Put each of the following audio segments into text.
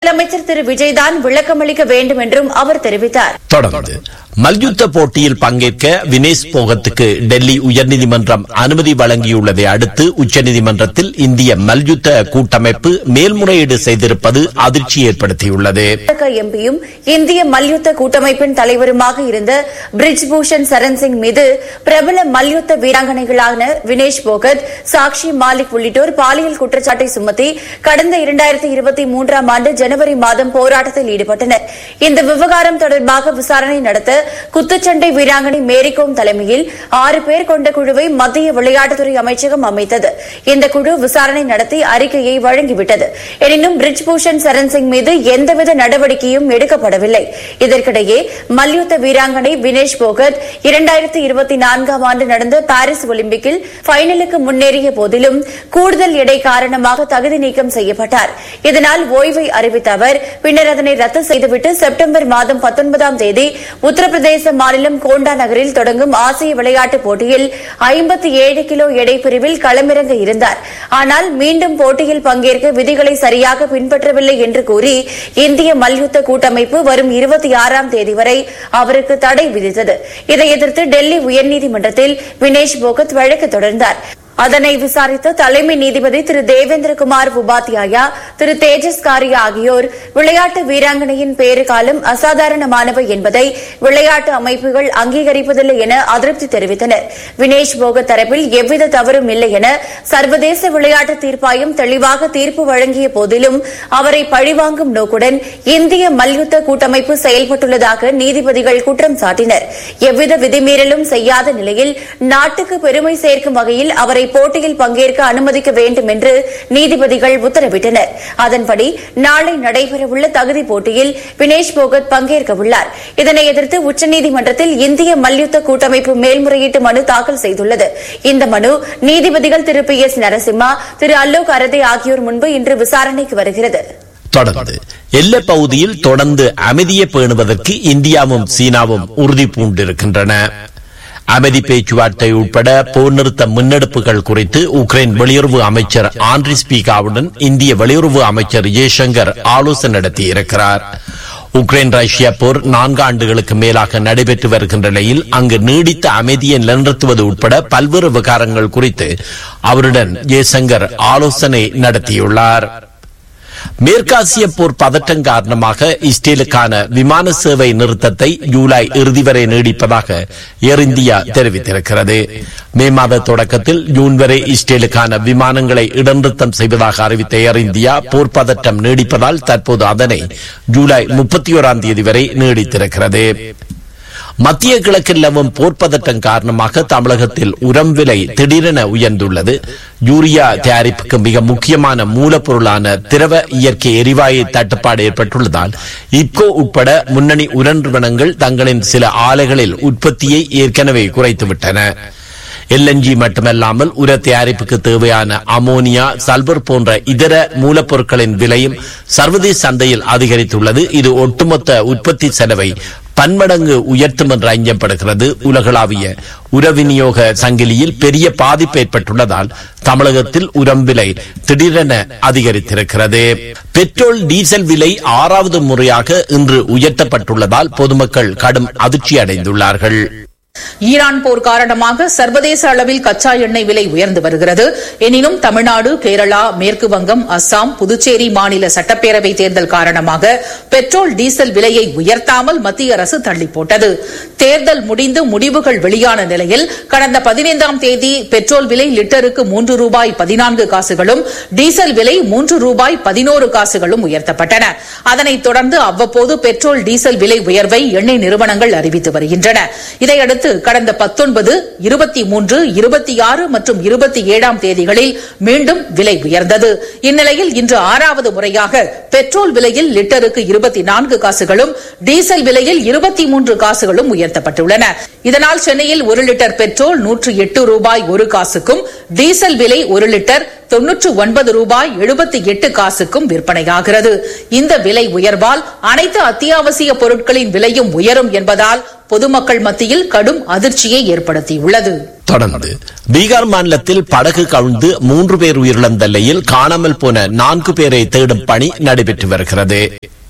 முதலமைச்சர் திரு விஜய்தான் விளக்கமளிக்க வேண்டும் என்றும் அவர் தெரிவித்தார் தொடர்ந்து மல்யுத்த போட்டியில் பங்கேற்க வினேஷ் போகத்துக்கு டெல்லி உயர்நீதிமன்றம் அனுமதி வழங்கியுள்ளதை அடுத்து உச்சநீதிமன்றத்தில் இந்திய மல்யுத்த கூட்டமைப்பு மேல்முறையீடு செய்திருப்பது அதிர்ச்சி ஏற்படுத்தியுள்ளது பாஜக எம்பியும் இந்திய மல்யுத்த கூட்டமைப்பின் தலைவருமாக இருந்த பிரிஜ் பூஷன் சரண் சிங் மீது பிரபல மல்யுத்த வீராங்கனைகளான வினேஷ் போகத் சாக்ஷி மாலிக் உள்ளிட்டோர் பாலியல் குற்றச்சாட்டை சுமத்தி கடந்த இரண்டாயிரத்தி இருபத்தி மூன்றாம் ஆண்டு ஜனவரி மாதம் போராட்டத்தில் ஈடுபட்டனர் இந்த விவகாரம் தொடர்பாக விசாரணை நடத்த குத்துச்சண்டை வீராங்கனை மேரிகோம் தலைமையில் ஆறு பேர் கொண்ட குழுவை மத்திய விளையாட்டுத்துறை அமைச்சகம் அமைத்தது இந்த குழு விசாரணை நடத்தி அறிக்கையை வழங்கிவிட்டது எனினும் பிரிஜ் பூஷன் சரண் சிங் மீது எந்தவித நடவடிக்கையும் எடுக்கப்படவில்லை இதற்கிடையே மல்யுத்த வீராங்கனை வினேஷ் போகத் இரண்டாயிரத்தி இருபத்தி நான்காம் ஆண்டு நடந்த பாரிஸ் ஒலிம்பிக்கில் பைனலுக்கு முன்னேறிய போதிலும் கூடுதல் எடை காரணமாக தகுதி நீக்கம் செய்யப்பட்டார் இதனால் ஓய்வை அறிவித்த அவர் பின்னர் அதனை ரத்து செய்துவிட்டு செப்டம்பர் மாதம் பத்தொன்பதாம் தேதி உத்தரப்பிரதேச மாநிலம் கோண்டா நகரில் தொடங்கும் ஆசிய விளையாட்டுப் போட்டியில் ஐம்பத்தி ஏழு கிலோ எடை பிரிவில் களமிறங்க இருந்தார் ஆனால் மீண்டும் போட்டியில் பங்கேற்க விதிகளை சரியாக பின்பற்றவில்லை என்று கூறி இந்திய மல்யுத்த கூட்டமைப்பு வரும் இருபத்தி ஆறாம் தேதி வரை அவருக்கு தடை விதித்தது இதை எதிர்த்து டெல்லி உயர்நீதிமன்றத்தில் வினேஷ் போகத் வழக்கு தொடர்ந்தார் அதனை விசாரித்த தலைமை நீதிபதி திரு தேவேந்திரகுமார் உபாத்யாயா திரு தேஜஸ் காரியா ஆகியோர் விளையாட்டு வீராங்கனையின் பேறு காலம் அசாதாரணமானவை என்பதை விளையாட்டு அமைப்புகள் அங்கீகரிப்பதில்லை என அதிருப்தி தெரிவித்தனர் வினேஷ் போகத் தரப்பில் எவ்வித தவறும் இல்லை என சர்வதேச விளையாட்டு தீர்ப்பாயம் தெளிவாக தீர்ப்பு வழங்கிய போதிலும் அவரை பழிவாங்கும் நோக்குடன் இந்திய மல்யுத்த கூட்டமைப்பு செயல்பட்டுள்ளதாக நீதிபதிகள் குற்றம் சாட்டினர் எவ்வித விதிமீறலும் செய்யாத நிலையில் நாட்டுக்கு பெருமை சேர்க்கும் வகையில் அவரை போட்டியில் பங்கேற்க அனுமதிக்க வேண்டும் என்று நீதிபதிகள் உத்தரவிட்டனர் அதன்படி நாளை நடைபெறவுள்ள தகுதி போட்டியில் வினேஷ் போகத் பங்கேற்க உள்ளார் இதனை எதிர்த்து உச்சநீதிமன்றத்தில் இந்திய மல்யுத்த கூட்டமைப்பு மேல்முறையீட்டு மனு தாக்கல் செய்துள்ளது இந்த மனு நீதிபதிகள் திரு பி எஸ் நரசிம்மா திரு அல்லோக் அரதே ஆகியோர் முன்பு இன்று விசாரணைக்கு வருகிறது தொடர்ந்து எல்லைப் பகுதியில் தொடர்ந்து அமைதியை பேணுவதற்கு இந்தியாவும் சீனாவும் உறுதி பூண்டிருக்கின்றன அமைதி பேச்சுவார்த்தை உட்பட போர் நிறுத்த முன்னெடுப்புகள் குறித்து உக்ரைன் வெளியுறவு அமைச்சர் ஆண்ட்ரி ஸ்பீகாவுடன் இந்திய வெளியுறவு அமைச்சர் ஜெய்சங்கர் ஆலோசனை நடத்தியிருக்கிறார் உக்ரைன் ரஷ்யா போர் நான்கு ஆண்டுகளுக்கு மேலாக நடைபெற்று வருகின்ற நிலையில் அங்கு நீடித்த அமைதியை நிலைநிறுத்துவது உட்பட பல்வேறு விவகாரங்கள் குறித்து அவருடன் ஜெய்சங்கர் ஆலோசனை நடத்தியுள்ளார் மேற்காசிய போர் பதட்டம் காரணமாக இஸ்ரேலுக்கான விமான சேவை நிறுத்தத்தை ஜூலை இறுதி வரை நீடிப்பதாக ஏர் இந்தியா தெரிவித்திருக்கிறது மே மாத தொடக்கத்தில் ஜூன் வரை இஸ்ரேலுக்கான விமானங்களை இடைநிறுத்தம் செய்வதாக அறிவித்த ஏர் இந்தியா போர் பதட்டம் நீடிப்பதால் தற்போது அதனை ஜூலை முப்பத்தி ஓராம் தேதி வரை நீடித்திருக்கிறது மத்திய கிழக்கில் நிலவும் போர்ப்பதட்டம் காரணமாக தமிழகத்தில் உரம் விலை திடீரென உயர்ந்துள்ளது யூரியா தயாரிப்புக்கு மிக முக்கியமான மூலப்பொருளான திரவ இயற்கை எரிவாயு தட்டுப்பாடு ஏற்பட்டுள்ளதால் இப்கோ உட்பட முன்னணி உரன் நிறுவனங்கள் தங்களின் சில ஆலைகளில் உற்பத்தியை ஏற்கனவே குறைத்துவிட்டன எல்என்ஜி மட்டுமல்லாமல் உர தயாரிப்புக்கு தேவையான அமோனியா சல்பர் போன்ற இதர மூலப்பொருட்களின் விலையும் சர்வதேச சந்தையில் அதிகரித்துள்ளது இது ஒட்டுமொத்த உற்பத்தி செலவை பன்மடங்கு உயர்த்தும் என்று அஞ்சப்படுகிறது உலகளாவிய உர விநியோக சங்கிலியில் பெரிய பாதிப்பு ஏற்பட்டுள்ளதால் தமிழகத்தில் உரம் விலை திடீரென அதிகரித்திருக்கிறது பெட்ரோல் டீசல் விலை ஆறாவது முறையாக இன்று உயர்த்தப்பட்டுள்ளதால் பொதுமக்கள் கடும் அதிர்ச்சி அடைந்துள்ளார்கள் ஈரான் போர் காரணமாக சர்வதேச அளவில் கச்சா எண்ணெய் விலை உயர்ந்து வருகிறது எனினும் தமிழ்நாடு கேரளா மேற்கு வங்கம் அஸ்ஸாம் புதுச்சேரி மாநில சட்டப்பேரவை தேர்தல் காரணமாக பெட்ரோல் டீசல் விலையை உயர்த்தாமல் மத்திய அரசு தள்ளி போட்டது தேர்தல் முடிந்து முடிவுகள் வெளியான நிலையில் கடந்த பதினைந்தாம் தேதி பெட்ரோல் விலை லிட்டருக்கு மூன்று ரூபாய் பதினான்கு காசுகளும் டீசல் விலை மூன்று ரூபாய் பதினோரு காசுகளும் உயர்த்தப்பட்டன அதனைத் தொடர்ந்து அவ்வப்போது பெட்ரோல் டீசல் விலை உயர்வை எண்ணெய் நிறுவனங்கள் அறிவித்து வருகின்றன இதையடுத்து கடந்த பத்தொன்பது இருபத்தி மூன்று இருபத்தி ஆறு மற்றும் இருபத்தி ஏழாம் தேதிகளில் மீண்டும் விலை உயர்ந்தது இந்நிலையில் இன்று ஆறாவது முறையாக பெட்ரோல் விலையில் லிட்டருக்கு இருபத்தி நான்கு காசுகளும் டீசல் விலையில் இருபத்தி மூன்று காசுகளும் உயர்த்தப்பட்டுள்ளன இதனால் சென்னையில் ஒரு லிட்டர் பெட்ரோல் நூற்று எட்டு ரூபாய் ஒரு காசுக்கும் டீசல் விலை ஒரு லிட்டர் தொன்னூற்று ஒன்பது ரூபாய் எழுபத்தி எட்டு காசுக்கும் விற்பனையாகிறது இந்த விலை உயர்வால் அனைத்து அத்தியாவசிய பொருட்களின் விலையும் உயரும் என்பதால் பொதுமக்கள் மத்தியில் கடும் அதிர்ச்சியை ஏற்படுத்தியுள்ளது தொடர்ந்து பீகார் மாநிலத்தில் படகு கவிழ்ந்து மூன்று பேர் உயிரிழந்த நிலையில் காணாமல் போன நான்கு பேரை தேடும் பணி நடைபெற்று வருகிறது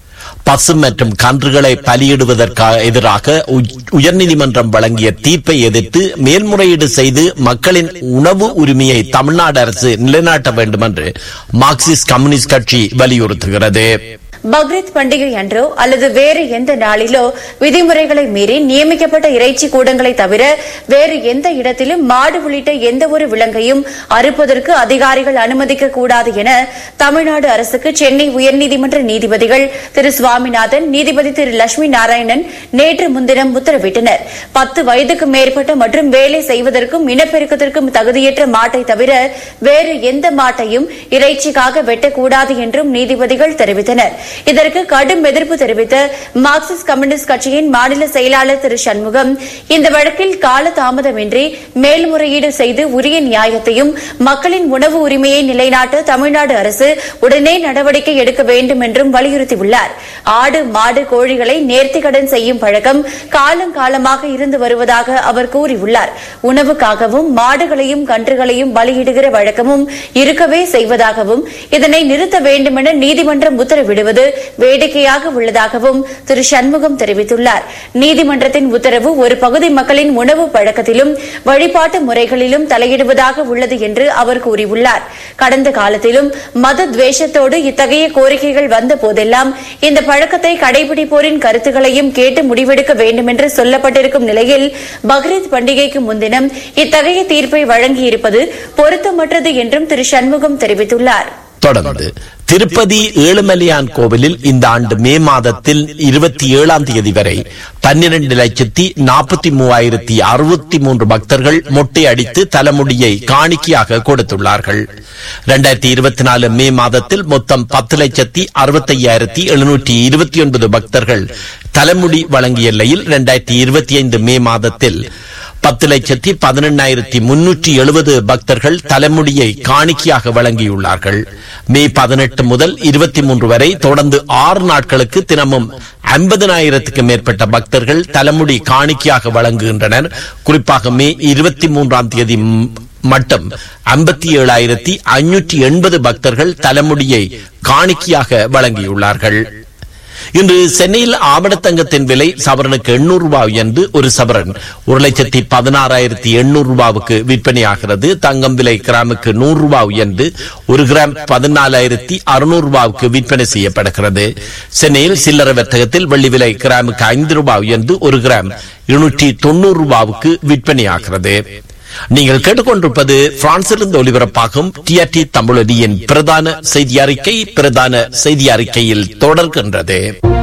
பசு மற்றும் கன்றுகளை பலியிடுவதற்காக எதிராக உ- உயர்நீதிமன்றம் வழங்கிய தீர்ப்பை எதிர்த்து மேல்முறையீடு செய்து மக்களின் உணவு உரிமையை தமிழ்நாடு அரசு நிலைநாட்ட வேண்டும் என்று மார்க்சிஸ்ட் கம்யூனிஸ்ட் கட்சி வலியுறுத்துகிறது பக்ரீத் பண்டிகை அன்றோ அல்லது வேறு எந்த நாளிலோ விதிமுறைகளை மீறி நியமிக்கப்பட்ட இறைச்சி கூடங்களை தவிர வேறு எந்த இடத்திலும் மாடு உள்ளிட்ட எந்த ஒரு விலங்கையும் அறுப்பதற்கு அதிகாரிகள் அனுமதிக்க கூடாது என தமிழ்நாடு அரசுக்கு சென்னை உயர்நீதிமன்ற நீதிபதிகள் திரு சுவாமிநாதன் நீதிபதி திரு லட்சுமி நாராயணன் நேற்று முன்தினம் உத்தரவிட்டனர் பத்து வயதுக்கு மேற்பட்ட மற்றும் வேலை செய்வதற்கும் இனப்பெருக்கத்திற்கும் தகுதியற்ற மாட்டை தவிர வேறு எந்த மாட்டையும் இறைச்சிக்காக வெட்டக்கூடாது என்றும் நீதிபதிகள் தெரிவித்தனர் இதற்கு கடும் எதிர்ப்பு தெரிவித்த மார்க்சிஸ்ட் கம்யூனிஸ்ட் கட்சியின் மாநில செயலாளர் திரு சண்முகம் இந்த வழக்கில் கால தாமதமின்றி மேல்முறையீடு செய்து உரிய நியாயத்தையும் மக்களின் உணவு உரிமையை நிலைநாட்ட தமிழ்நாடு அரசு உடனே நடவடிக்கை எடுக்க வேண்டும் என்றும் வலியுறுத்தியுள்ளார் ஆடு மாடு கோழிகளை நேர்த்திக்கடன் செய்யும் பழக்கம் காலங்காலமாக இருந்து வருவதாக அவர் கூறியுள்ளார் உணவுக்காகவும் மாடுகளையும் கன்றுகளையும் பலியிடுகிற வழக்கமும் இருக்கவே செய்வதாகவும் இதனை நிறுத்த வேண்டுமென நீதிமன்றம் உத்தரவிடுவது வேடிக்கையாக உள்ளதாகவும் திரு சண்முகம் தெரிவித்துள்ளார் நீதிமன்றத்தின் உத்தரவு ஒரு பகுதி மக்களின் உணவு பழக்கத்திலும் வழிபாட்டு முறைகளிலும் தலையிடுவதாக உள்ளது என்று அவர் கூறியுள்ளார் கடந்த காலத்திலும் மத துவேஷத்தோடு இத்தகைய கோரிக்கைகள் வந்த போதெல்லாம் இந்த பழக்கத்தை கடைபிடிப்போரின் கருத்துக்களையும் கேட்டு முடிவெடுக்க வேண்டும் என்று சொல்லப்பட்டிருக்கும் நிலையில் பக்ரீத் பண்டிகைக்கு முன்தினம் இத்தகைய தீர்ப்பை வழங்கியிருப்பது பொருத்தமற்றது என்றும் திரு சண்முகம் தெரிவித்துள்ளார் தொடர்ந்து திருப்பதி ஏழுமலையான் கோவிலில் இந்த ஆண்டு மே மாதத்தில் இருபத்தி ஏழாம் தேதி வரை பன்னிரண்டு லட்சத்தி நாற்பத்தி மூவாயிரத்தி அறுபத்தி மூன்று பக்தர்கள் மொட்டை அடித்து தலைமுடியை காணிக்கையாக கொடுத்துள்ளார்கள் இரண்டாயிரத்தி இருபத்தி நாலு மே மாதத்தில் மொத்தம் பத்து லட்சத்தி அறுபத்தி ஐயாயிரத்தி எழுநூற்றி இருபத்தி ஒன்பது பக்தர்கள் தலைமுடி வழங்கிய நிலையில் இரண்டாயிரத்தி இருபத்தி ஐந்து மே மாதத்தில் பத்து லட்சத்தி பதினெண்ணாயிரத்தி முன்னூற்றி எழுபது பக்தர்கள் தலைமுடியை காணிக்கையாக வழங்கியுள்ளார்கள் மே பதினெட்டு முதல் இருபத்தி மூன்று வரை தொடர்ந்து ஆறு நாட்களுக்கு தினமும் ஐம்பதனாயிரத்துக்கு மேற்பட்ட பக்தர்கள் தலைமுடி காணிக்கையாக வழங்குகின்றனர் குறிப்பாக மே இருபத்தி மூன்றாம் தேதி ம்- மட்டும் ஐம்பத்தி ஏழாயிரத்தி ஐநூற்றி எண்பது பக்தர்கள் தலைமுடியை காணிக்கையாக வழங்கியுள்ளார்கள் இன்று சென்னையில் ஆபணத்தங்கத்தின் விலை சவரனுக்கு எண்ணூறு ரூபாய் உயர்ந்து ஒரு சவரன் ஒரு லட்சத்தி பதினாறாயிரத்தி எண்ணூறு ரூபாவுக்கு விற்பனையாகிறது தங்கம் விலை கிராமுக்கு நூறு ரூபாய் உயர்ந்து ஒரு கிராம் பதினாலாயிரத்தி அறுநூறு ரூபாவுக்கு விற்பனை செய்யப்படுகிறது சென்னையில் சில்லறை வர்த்தகத்தில் வெள்ளி விலை கிராமுக்கு ஐந்து ரூபாய் உயர்ந்து ஒரு கிராம் இருநூற்றி தொண்ணூறு ரூபாவுக்கு விற்பனையாகிறது நீங்கள் கேட்டுக்கொண்டிருப்பது பிரான்சிலிருந்து ஒலிபரப்பாகும் டிஆர்டி தமிழொலியின் பிரதான செய்தி அறிக்கை பிரதான செய்தி அறிக்கையில் தொடர்கின்றது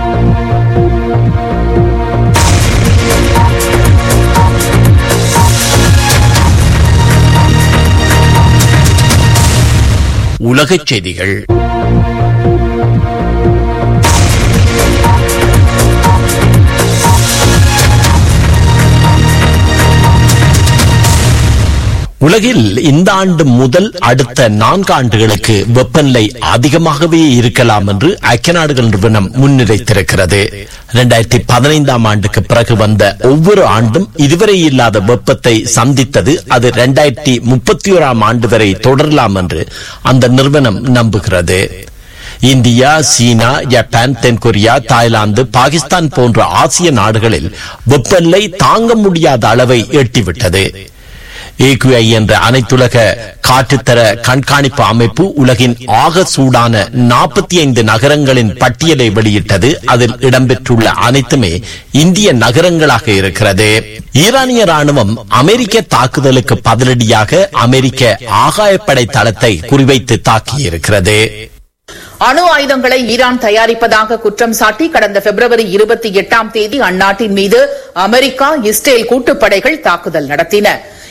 உலகச் செய்திகள் உலகில் இந்த ஆண்டு முதல் அடுத்த நான்கு ஆண்டுகளுக்கு வெப்பநிலை அதிகமாகவே இருக்கலாம் என்று ஐக்கிய நாடுகள் நிறுவனம் முன்னிலைத்திருக்கிறது இரண்டாயிரத்தி பதினைந்தாம் ஆண்டுக்கு பிறகு வந்த ஒவ்வொரு ஆண்டும் இதுவரை இல்லாத வெப்பத்தை சந்தித்தது அது இரண்டாயிரத்தி முப்பத்தி ஓராம் ஆண்டு வரை தொடரலாம் என்று அந்த நிறுவனம் நம்புகிறது இந்தியா சீனா ஜப்பான் தென்கொரியா தாய்லாந்து பாகிஸ்தான் போன்ற ஆசிய நாடுகளில் வெப்பநிலை தாங்க முடியாத அளவை எட்டிவிட்டது ஏகுஐ என்ற அனைத்துலக காற்றுத்தர கண்காணிப்பு அமைப்பு உலகின் ஆக சூடான நாற்பத்தி ஐந்து நகரங்களின் பட்டியலை வெளியிட்டது அதில் இடம்பெற்றுள்ள அனைத்துமே இந்திய நகரங்களாக இருக்கிறது ஈரானிய ராணுவம் அமெரிக்க தாக்குதலுக்கு பதிலடியாக அமெரிக்க ஆகாயப்படை தளத்தை குறிவைத்து தாக்கியிருக்கிறது அணு ஆயுதங்களை ஈரான் தயாரிப்பதாக குற்றம் சாட்டி கடந்த பிப்ரவரி இருபத்தி எட்டாம் தேதி அந்நாட்டின் மீது அமெரிக்கா இஸ்ரேல் கூட்டுப்படைகள் தாக்குதல் நடத்தின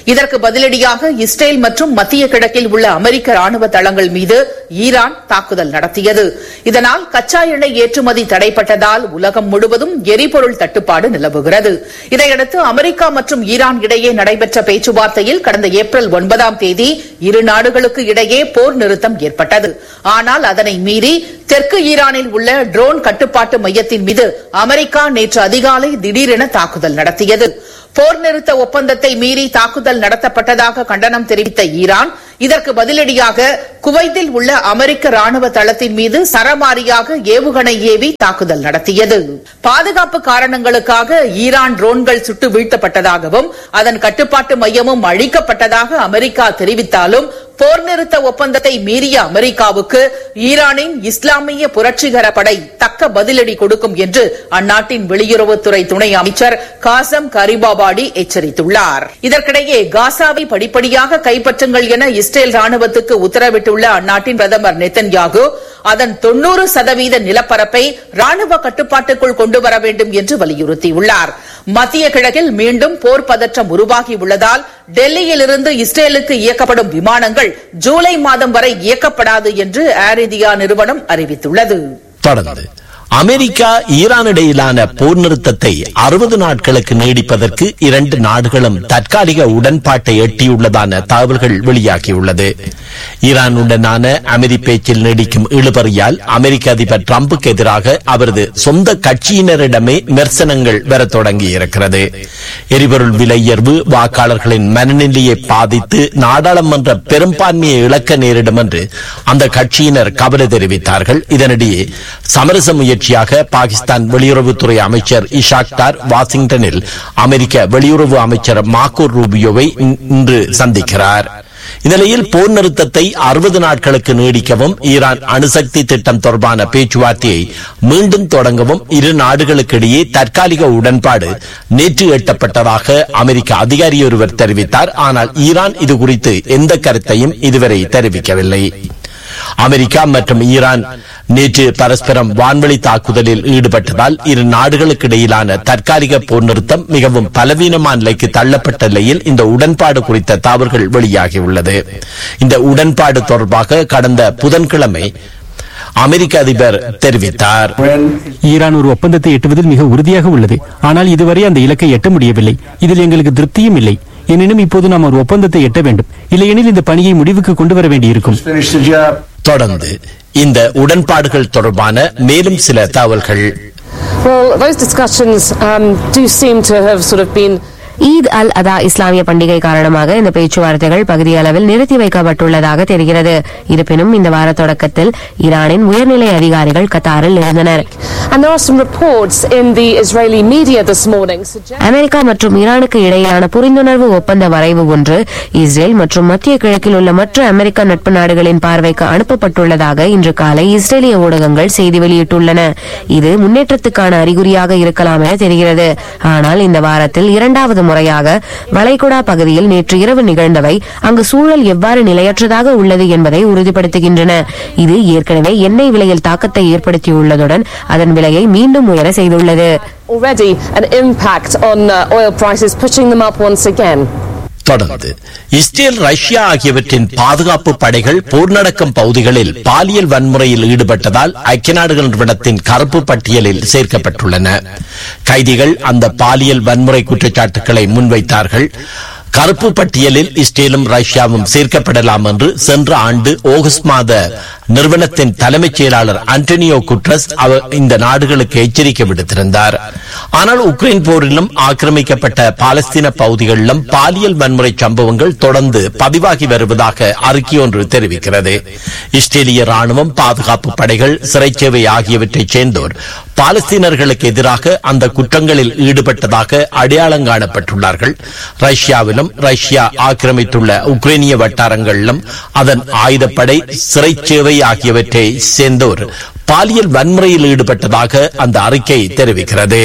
இதற்கு பதிலடியாக இஸ்ரேல் மற்றும் மத்திய கிழக்கில் உள்ள அமெரிக்க ராணுவ தளங்கள் மீது ஈரான் தாக்குதல் நடத்தியது இதனால் கச்சா எண்ணெய் ஏற்றுமதி தடைப்பட்டதால் உலகம் முழுவதும் எரிபொருள் தட்டுப்பாடு நிலவுகிறது இதையடுத்து அமெரிக்கா மற்றும் ஈரான் இடையே நடைபெற்ற பேச்சுவார்த்தையில் கடந்த ஏப்ரல் ஒன்பதாம் தேதி இரு நாடுகளுக்கு இடையே போர் நிறுத்தம் ஏற்பட்டது ஆனால் அதனை மீறி தெற்கு ஈரானில் உள்ள ட்ரோன் கட்டுப்பாட்டு மையத்தின் மீது அமெரிக்கா நேற்று அதிகாலை திடீரென தாக்குதல் நடத்தியது போர் நிறுத்த ஒப்பந்தத்தை மீறி தாக்குதல் நடத்தப்பட்டதாக கண்டனம் தெரிவித்த ஈரான் இதற்கு பதிலடியாக குவைத்தில் உள்ள அமெரிக்க ராணுவ தளத்தின் மீது சரமாரியாக ஏவுகணை ஏவி தாக்குதல் நடத்தியது பாதுகாப்பு காரணங்களுக்காக ஈரான் ட்ரோன்கள் சுட்டு வீழ்த்தப்பட்டதாகவும் அதன் கட்டுப்பாட்டு மையமும் அழிக்கப்பட்டதாக அமெரிக்கா தெரிவித்தாலும் போர் நிறுத்த ஒப்பந்தத்தை மீறிய அமெரிக்காவுக்கு ஈரானின் இஸ்லாமிய புரட்சிகர படை தக்க பதிலடி கொடுக்கும் என்று அந்நாட்டின் வெளியுறவுத்துறை துணை அமைச்சர் காசம் கரிபாபாடி எச்சரித்துள்ளார் இதற்கிடையே காசாவை படிப்படியாக கைப்பற்றுங்கள் என இஸ்ரேல் ராணுவத்துக்கு உத்தரவிட்டுள்ள அந்நாட்டின் பிரதமர் நெத்தன்யாகு அதன் தொன்னூறு சதவீத நிலப்பரப்பை ராணுவ கட்டுப்பாட்டுக்குள் கொண்டு வர வேண்டும் என்று வலியுறுத்தியுள்ளார் மத்திய கிழக்கில் மீண்டும் போர் பதற்றம் உருவாகியுள்ளதால் டெல்லியிலிருந்து இஸ்ரேலுக்கு இயக்கப்படும் விமானங்கள் ஜூலை மாதம் வரை இயக்கப்படாது என்று ஏர் இந்தியா நிறுவனம் அறிவித்துள்ளது தொடர்ந்து அமெரிக்கா ஈரான் இடையிலான போர் நிறுத்தத்தை அறுபது நாட்களுக்கு நீடிப்பதற்கு இரண்டு நாடுகளும் தற்காலிக உடன்பாட்டை எட்டியுள்ளதான தகவல்கள் வெளியாகியுள்ளது ஈரானுடனான அமைதி பேச்சில் நீடிக்கும் இழுபறியால் அமெரிக்க அதிபர் டிரம்புக்கு எதிராக அவரது சொந்த கட்சியினரிடமே விமர்சனங்கள் வரத் தொடங்கியிருக்கிறது எரிபொருள் விலை உயர்வு வாக்காளர்களின் மனநிலையை பாதித்து நாடாளுமன்ற பெரும்பான்மையை இழக்க நேரிடும் என்று அந்த கட்சியினர் கவலை தெரிவித்தார்கள் இதனிடையே சமரச முயற்சியாக பாகிஸ்தான் வெளியுறவுத்துறை அமைச்சர் இஷாக்தார் வாஷிங்டனில் அமெரிக்க வெளியுறவு அமைச்சர் மாக்கூர் ரூபியோவை இன்- இன்று சந்திக்கிறார் இந்நிலையில் போர் நிறுத்தத்தை அறுபது நாட்களுக்கு நீடிக்கவும் ஈரான் அணுசக்தி திட்டம் தொடர்பான பேச்சுவார்த்தையை மீண்டும் தொடங்கவும் இரு நாடுகளுக்கிடையே தற்காலிக உடன்பாடு நேற்று எட்டப்பட்டதாக அமெரிக்க அதிகாரி ஒருவர் தெரிவித்தார் ஆனால் ஈரான் இது குறித்து எந்த கருத்தையும் இதுவரை தெரிவிக்கவில்லை அமெரிக்கா மற்றும் ஈரான் நேற்று பரஸ்பரம் வான்வழி தாக்குதலில் ஈடுபட்டதால் இரு நாடுகளுக்கு இடையிலான தற்காலிக போர் நிறுத்தம் மிகவும் பலவீனமான நிலைக்கு தள்ளப்பட்ட நிலையில் இந்த உடன்பாடு குறித்த தகவல்கள் வெளியாகியுள்ளது இந்த உடன்பாடு தொடர்பாக கடந்த புதன்கிழமை அமெரிக்க அதிபர் தெரிவித்தார் ஈரான் ஒரு ஒப்பந்தத்தை எட்டுவதில் மிக உறுதியாக உள்ளது ஆனால் இதுவரை அந்த இலக்கை எட்ட முடியவில்லை இதில் எங்களுக்கு திருப்தியும் இல்லை எனினும் இப்போது நாம் ஒரு ஒப்பந்தத்தை எட்ட வேண்டும் இல்லையெனில் இந்த பணியை முடிவுக்கு கொண்டு வர வேண்டியிருக்கும் finish the job. தொடர்ந்து இந்த உடன்பாடுகள் தொடர்பான மேலும் சில தகவல்கள் Well, those discussions um, do seem to have sort of been Eid அல் அதா இஸ்லாமிய பண்டிகை காரணமாக இந்த பேச்சுவார்த்தைகள் பகுதியளவில் நிறுத்தி வைக்கப்பட்டுள்ளதாக தெரிகிறது இருப்பினும் இந்த வார தொடக்கத்தில் ஈரானின் உயர்நிலை அதிகாரிகள் கத்தாரில் இருந்தனர் And there are some reports in the Israeli media this morning suggesting America மற்றும் ஈரானுக்கு இடையிலான புரிந்துணர்வு ஒப்பந்த வரைவு ஒன்று இஸ்ரேல் மற்றும் மத்திய கிழக்கில் உள்ள மற்ற அமெரிக்க நட்பு நாடுகளின் பார்வைக்கு அனுப்பப்பட்டுள்ளதாக இன்று காலை இஸ்ரேலிய ஊடகங்கள் செய்தி வெளியிட்டுள்ளன இது முன்னேற்றத்துக்கான அறிகுறியாக இருக்கலாம் என தெரிகிறது ஆனால் இந்த வாரத்தில் இரண்டாவது முறையாக வளைகுடா பகுதியில் நேற்று இரவு நிகழ்ந்தவை அங்கு சூழல் எவ்வாறு நிலையற்றதாக உள்ளது என்பதை உறுதிப்படுத்துகின்றன இது ஏற்கனவே எண்ணெய் விலையில் தாக்கத்தை ஏற்படுத்தியுள்ளதுடன் அதன் விலையை மீண்டும் உயர செய்துள்ளது already an impact on uh, oil prices, pushing them up once again. தொடர்ந்து இஸ்ரேல் ரஷ்யா ஆகியவற்றின் பாதுகாப்பு படைகள் போர் நடக்கும் பகுதிகளில் பாலியல் வன்முறையில் ஈடுபட்டதால் ஐக்கிய நாடுகள் நிறுவனத்தின் கருப்பு பட்டியலில் சேர்க்கப்பட்டுள்ளன கைதிகள் அந்த பாலியல் வன்முறை குற்றச்சாட்டுகளை முன்வைத்தார்கள் கருப்பு பட்டியலில் இஸ்ரேலும் ரஷ்யாவும் சேர்க்கப்படலாம் என்று சென்ற ஆண்டு ஆகஸ்ட் மாத நிறுவனத்தின் தலைமைச் செயலாளர் அண்டோனியோ குட்ரஸ் அவர் இந்த நாடுகளுக்கு எச்சரிக்கை விடுத்திருந்தார் ஆனால் உக்ரைன் போரிலும் ஆக்கிரமிக்கப்பட்ட பாலஸ்தீன பகுதிகளிலும் பாலியல் வன்முறை சம்பவங்கள் தொடர்ந்து பதிவாகி வருவதாக அறிக்கை ஒன்று தெரிவிக்கிறது இஸ்ரேலிய ராணுவம் பாதுகாப்பு படைகள் சிறைச்சேவை ஆகியவற்றைச் சேர்ந்தோர் பாலஸ்தீனர்களுக்கு எதிராக அந்த குற்றங்களில் ஈடுபட்டதாக அடையாளம் காணப்பட்டுள்ளார்கள் ரஷ்யாவிலும் ரஷ்யா ஆக்கிரமித்துள்ள உக்ரைனிய வட்டாரங்களிலும் அதன் ஆயுதப்படை சிறைச்சேவை ஆகியவற்றை சேர்ந்தோர் பாலியல் வன்முறையில் ஈடுபட்டதாக அந்த அறிக்கை தெரிவிக்கிறது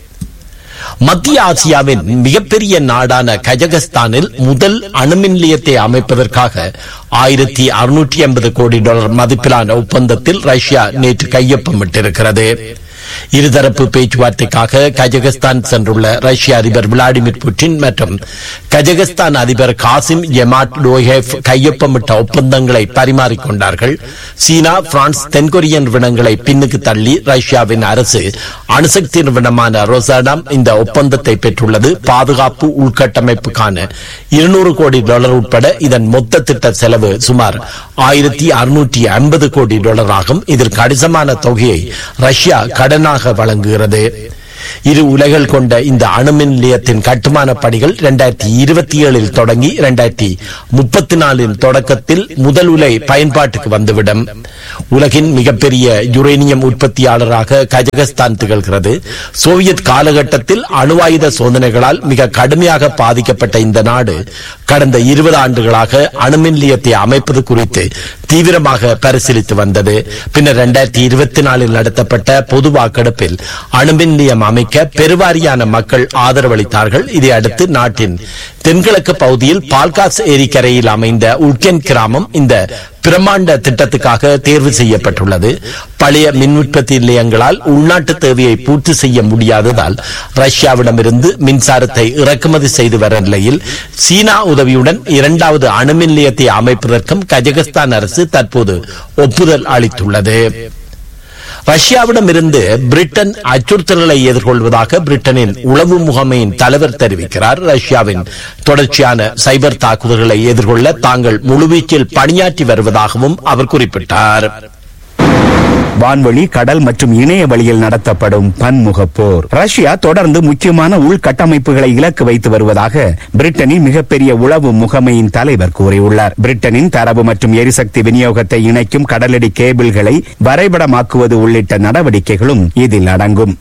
மத்திய ஆசியாவின் மிகப்பெரிய நாடான கஜகஸ்தானில் முதல் அணுமின் நிலையத்தை அமைப்பதற்காக ஆயிரத்தி அறுநூற்றி ஐம்பது கோடி டாலர் மதிப்பிலான ஒப்பந்தத்தில் ரஷ்யா நேற்று கையொப்பமிட்டிருக்கிறது இருதரப்பு பேச்சுவார்த்தைக்காக கஜகஸ்தான் சென்றுள்ள ரஷ்ய அதிபர் விளாடிமிர் புட்டின் மற்றும் கஜகஸ்தான் அதிபர் காசிம் எமாட் லோஹேவ் கையொப்பமிட்ட ஒப்பந்தங்களை பரிமாறிக்கொண்டார்கள் சீனா பிரான்ஸ் தென்கொரிய நிறுவனங்களை பின்னுக்கு தள்ளி ரஷ்யாவின் அரசு அணுசக்தி நிறுவனமான ரொசாடம் இந்த ஒப்பந்தத்தை பெற்றுள்ளது பாதுகாப்பு உள்கட்டமைப்புக்கான இருநூறு கோடி டாலர் உட்பட இதன் மொத்த திட்ட செலவு சுமார் ஆயிரத்தி அறுநூற்றி ஐம்பது கோடி டாலர் ஆகும் இதில் கணிசமான தொகையை ரஷ்யா கடனாக வழங்குகிறது இரு உலகள் கொண்ட இந்த அணுமின் நிலையத்தின் கட்டுமான பணிகள் இரண்டாயிரத்தி இருபத்தி ஏழில் தொடங்கி இரண்டாயிரத்தி முப்பத்தி நாலின் தொடக்கத்தில் முதல் உலை பயன்பாட்டுக்கு வந்துவிடும் உலகின் மிகப்பெரிய யுரேனியம் உற்பத்தியாளராக கஜகஸ்தான் திகழ்கிறது சோவியத் காலகட்டத்தில் அணுவாயுத சோதனைகளால் மிக கடுமையாக பாதிக்கப்பட்ட இந்த நாடு கடந்த இருபது ஆண்டுகளாக அணுமின் நிலையத்தை அமைப்பது குறித்து தீவிரமாக பரிசீலித்து வந்தது பின்னர் இரண்டாயிரத்தி இருபத்தி நாலில் நடத்தப்பட்ட பொது வாக்கெடுப்பில் அணுமின் நிலையம் அமைக்க பெருவாரியான மக்கள் ஆதரவளித்தார்கள் இதை அடுத்து நாட்டின் தென்கிழக்கு பகுதியில் பால்காஸ் ஏரிக்கரையில் அமைந்த உட்கென் கிராமம் இந்த பிரம்மாண்ட திட்டத்துக்காக தேர்வு செய்யப்பட்டுள்ளது பழைய மின் உற்பத்தி நிலையங்களால் உள்நாட்டு தேவையை பூர்த்தி செய்ய முடியாததால் ரஷ்யாவிடமிருந்து மின்சாரத்தை இறக்குமதி செய்து வர நிலையில் சீனா உதவியுடன் இரண்டாவது அணுமின் நிலையத்தை அமைப்பதற்கும் கஜகஸ்தான் அரசு தற்போது ஒப்புதல் அளித்துள்ளது ரஷ்யாவிடம் இருந்து பிரிட்டன் அச்சுறுத்தல்களை எதிர்கொள்வதாக பிரிட்டனின் உளவு முகமையின் தலைவர் தெரிவிக்கிறார் ரஷ்யாவின் தொடர்ச்சியான சைபர் தாக்குதல்களை எதிர்கொள்ள தாங்கள் முழுவீச்சில் பணியாற்றி வருவதாகவும் அவர் குறிப்பிட்டார் வான்வழி கடல் மற்றும் இணைய வழியில் நடத்தப்படும் பன்முக போர் ரஷ்யா தொடர்ந்து முக்கியமான உள்கட்டமைப்புகளை இலக்கு வைத்து வருவதாக பிரிட்டனின் மிகப்பெரிய உளவு முகமையின் தலைவர் கூறியுள்ளார் பிரிட்டனின் தரவு மற்றும் எரிசக்தி விநியோகத்தை இணைக்கும் கடலடி கேபிள்களை வரைபடமாக்குவது உள்ளிட்ட நடவடிக்கைகளும் இதில் அடங்கும்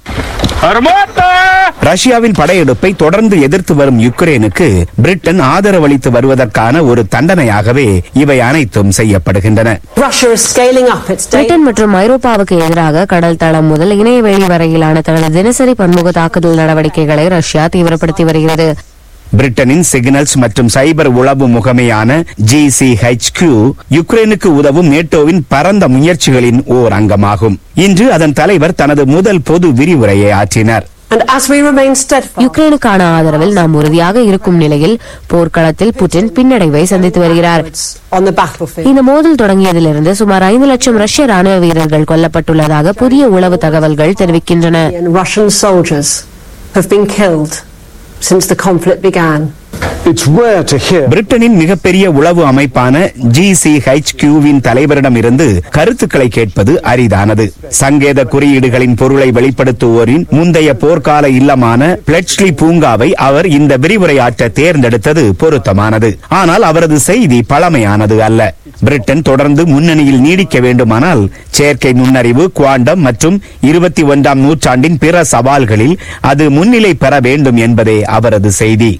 ரஷ்யாவின் படையெடுப்பை தொடர்ந்து எதிர்த்து வரும் யுக்ரைனுக்கு பிரிட்டன் ஆதரவளித்து வருவதற்கான ஒரு தண்டனையாகவே இவை அனைத்தும் செய்யப்படுகின்றன Russia is scaling up its data. Britain மற்றும் ஐரோப்பாவுக்கு எதிராக கடல் தளம் முதல் இணையவெளி வரையிலான தனது தினசரி பன்முக தாக்குதல் நடவடிக்கைகளை ரஷ்யா தீவிரப்படுத்தி வருகிறது பிரிட்டனின் சிக்னல்ஸ் மற்றும் சைபர் உளவு முகமையான GCHQ யுக்ரைனுக்கு உதவும் நேட்டோவின் பரந்த முயற்சிகளின் ஓர் அங்கமாகும் இன்று அதன் தலைவர் தனது முதல் பொது விரிவுரையை ஆற்றினார் And as we remain steadfast, யுக்ரைனுக்கான ஆதரவில் நாம் உறுதியாக இருக்கும் நிலையில் போர்க்களத்தில் புட்டின் பின்னடைவை சந்தித்து வருகிறார் on the battlefield, இந்த மோதல் தொடங்கியதிலிருந்து சுமார் ஐந்து லட்சம் ரஷ்ய ராணுவ வீரர்கள் கொல்லப்பட்டுள்ளதாக புதிய உளவு தகவல்கள் தெரிவிக்கின்றன and Russian soldiers have been killed since the conflict began. It's rare to hear. பிரிட்டனின் மிகப்பெரிய உளவு அமைப்பான ஜிசிஹெச்கியூவின் தலைவரிடமிருந்து கருத்துக்களை கேட்பது அரிதானது சங்கேத குறியீடுகளின் பொருளை வெளிப்படுத்துவோரின் முந்தைய போர்க்கால இல்லமான பிளெட்ஸ்லி பூங்காவை அவர் இந்த விரிவுரையாற்ற தேர்ந்தெடுத்தது பொருத்தமானது ஆனால் அவரது செய்தி பழமையானது அல்ல பிரிட்டன் தொடர்ந்து முன்னணியில் நீடிக்க வேண்டுமானால் செயற்கை நுண்ணறிவு குவாண்டம் மற்றும் இருபத்தி ஒன்றாம் நூற்றாண்டின் பிற சவால்களில் அது முன்னிலை பெற வேண்டும் என்பதே அவரது செய்தி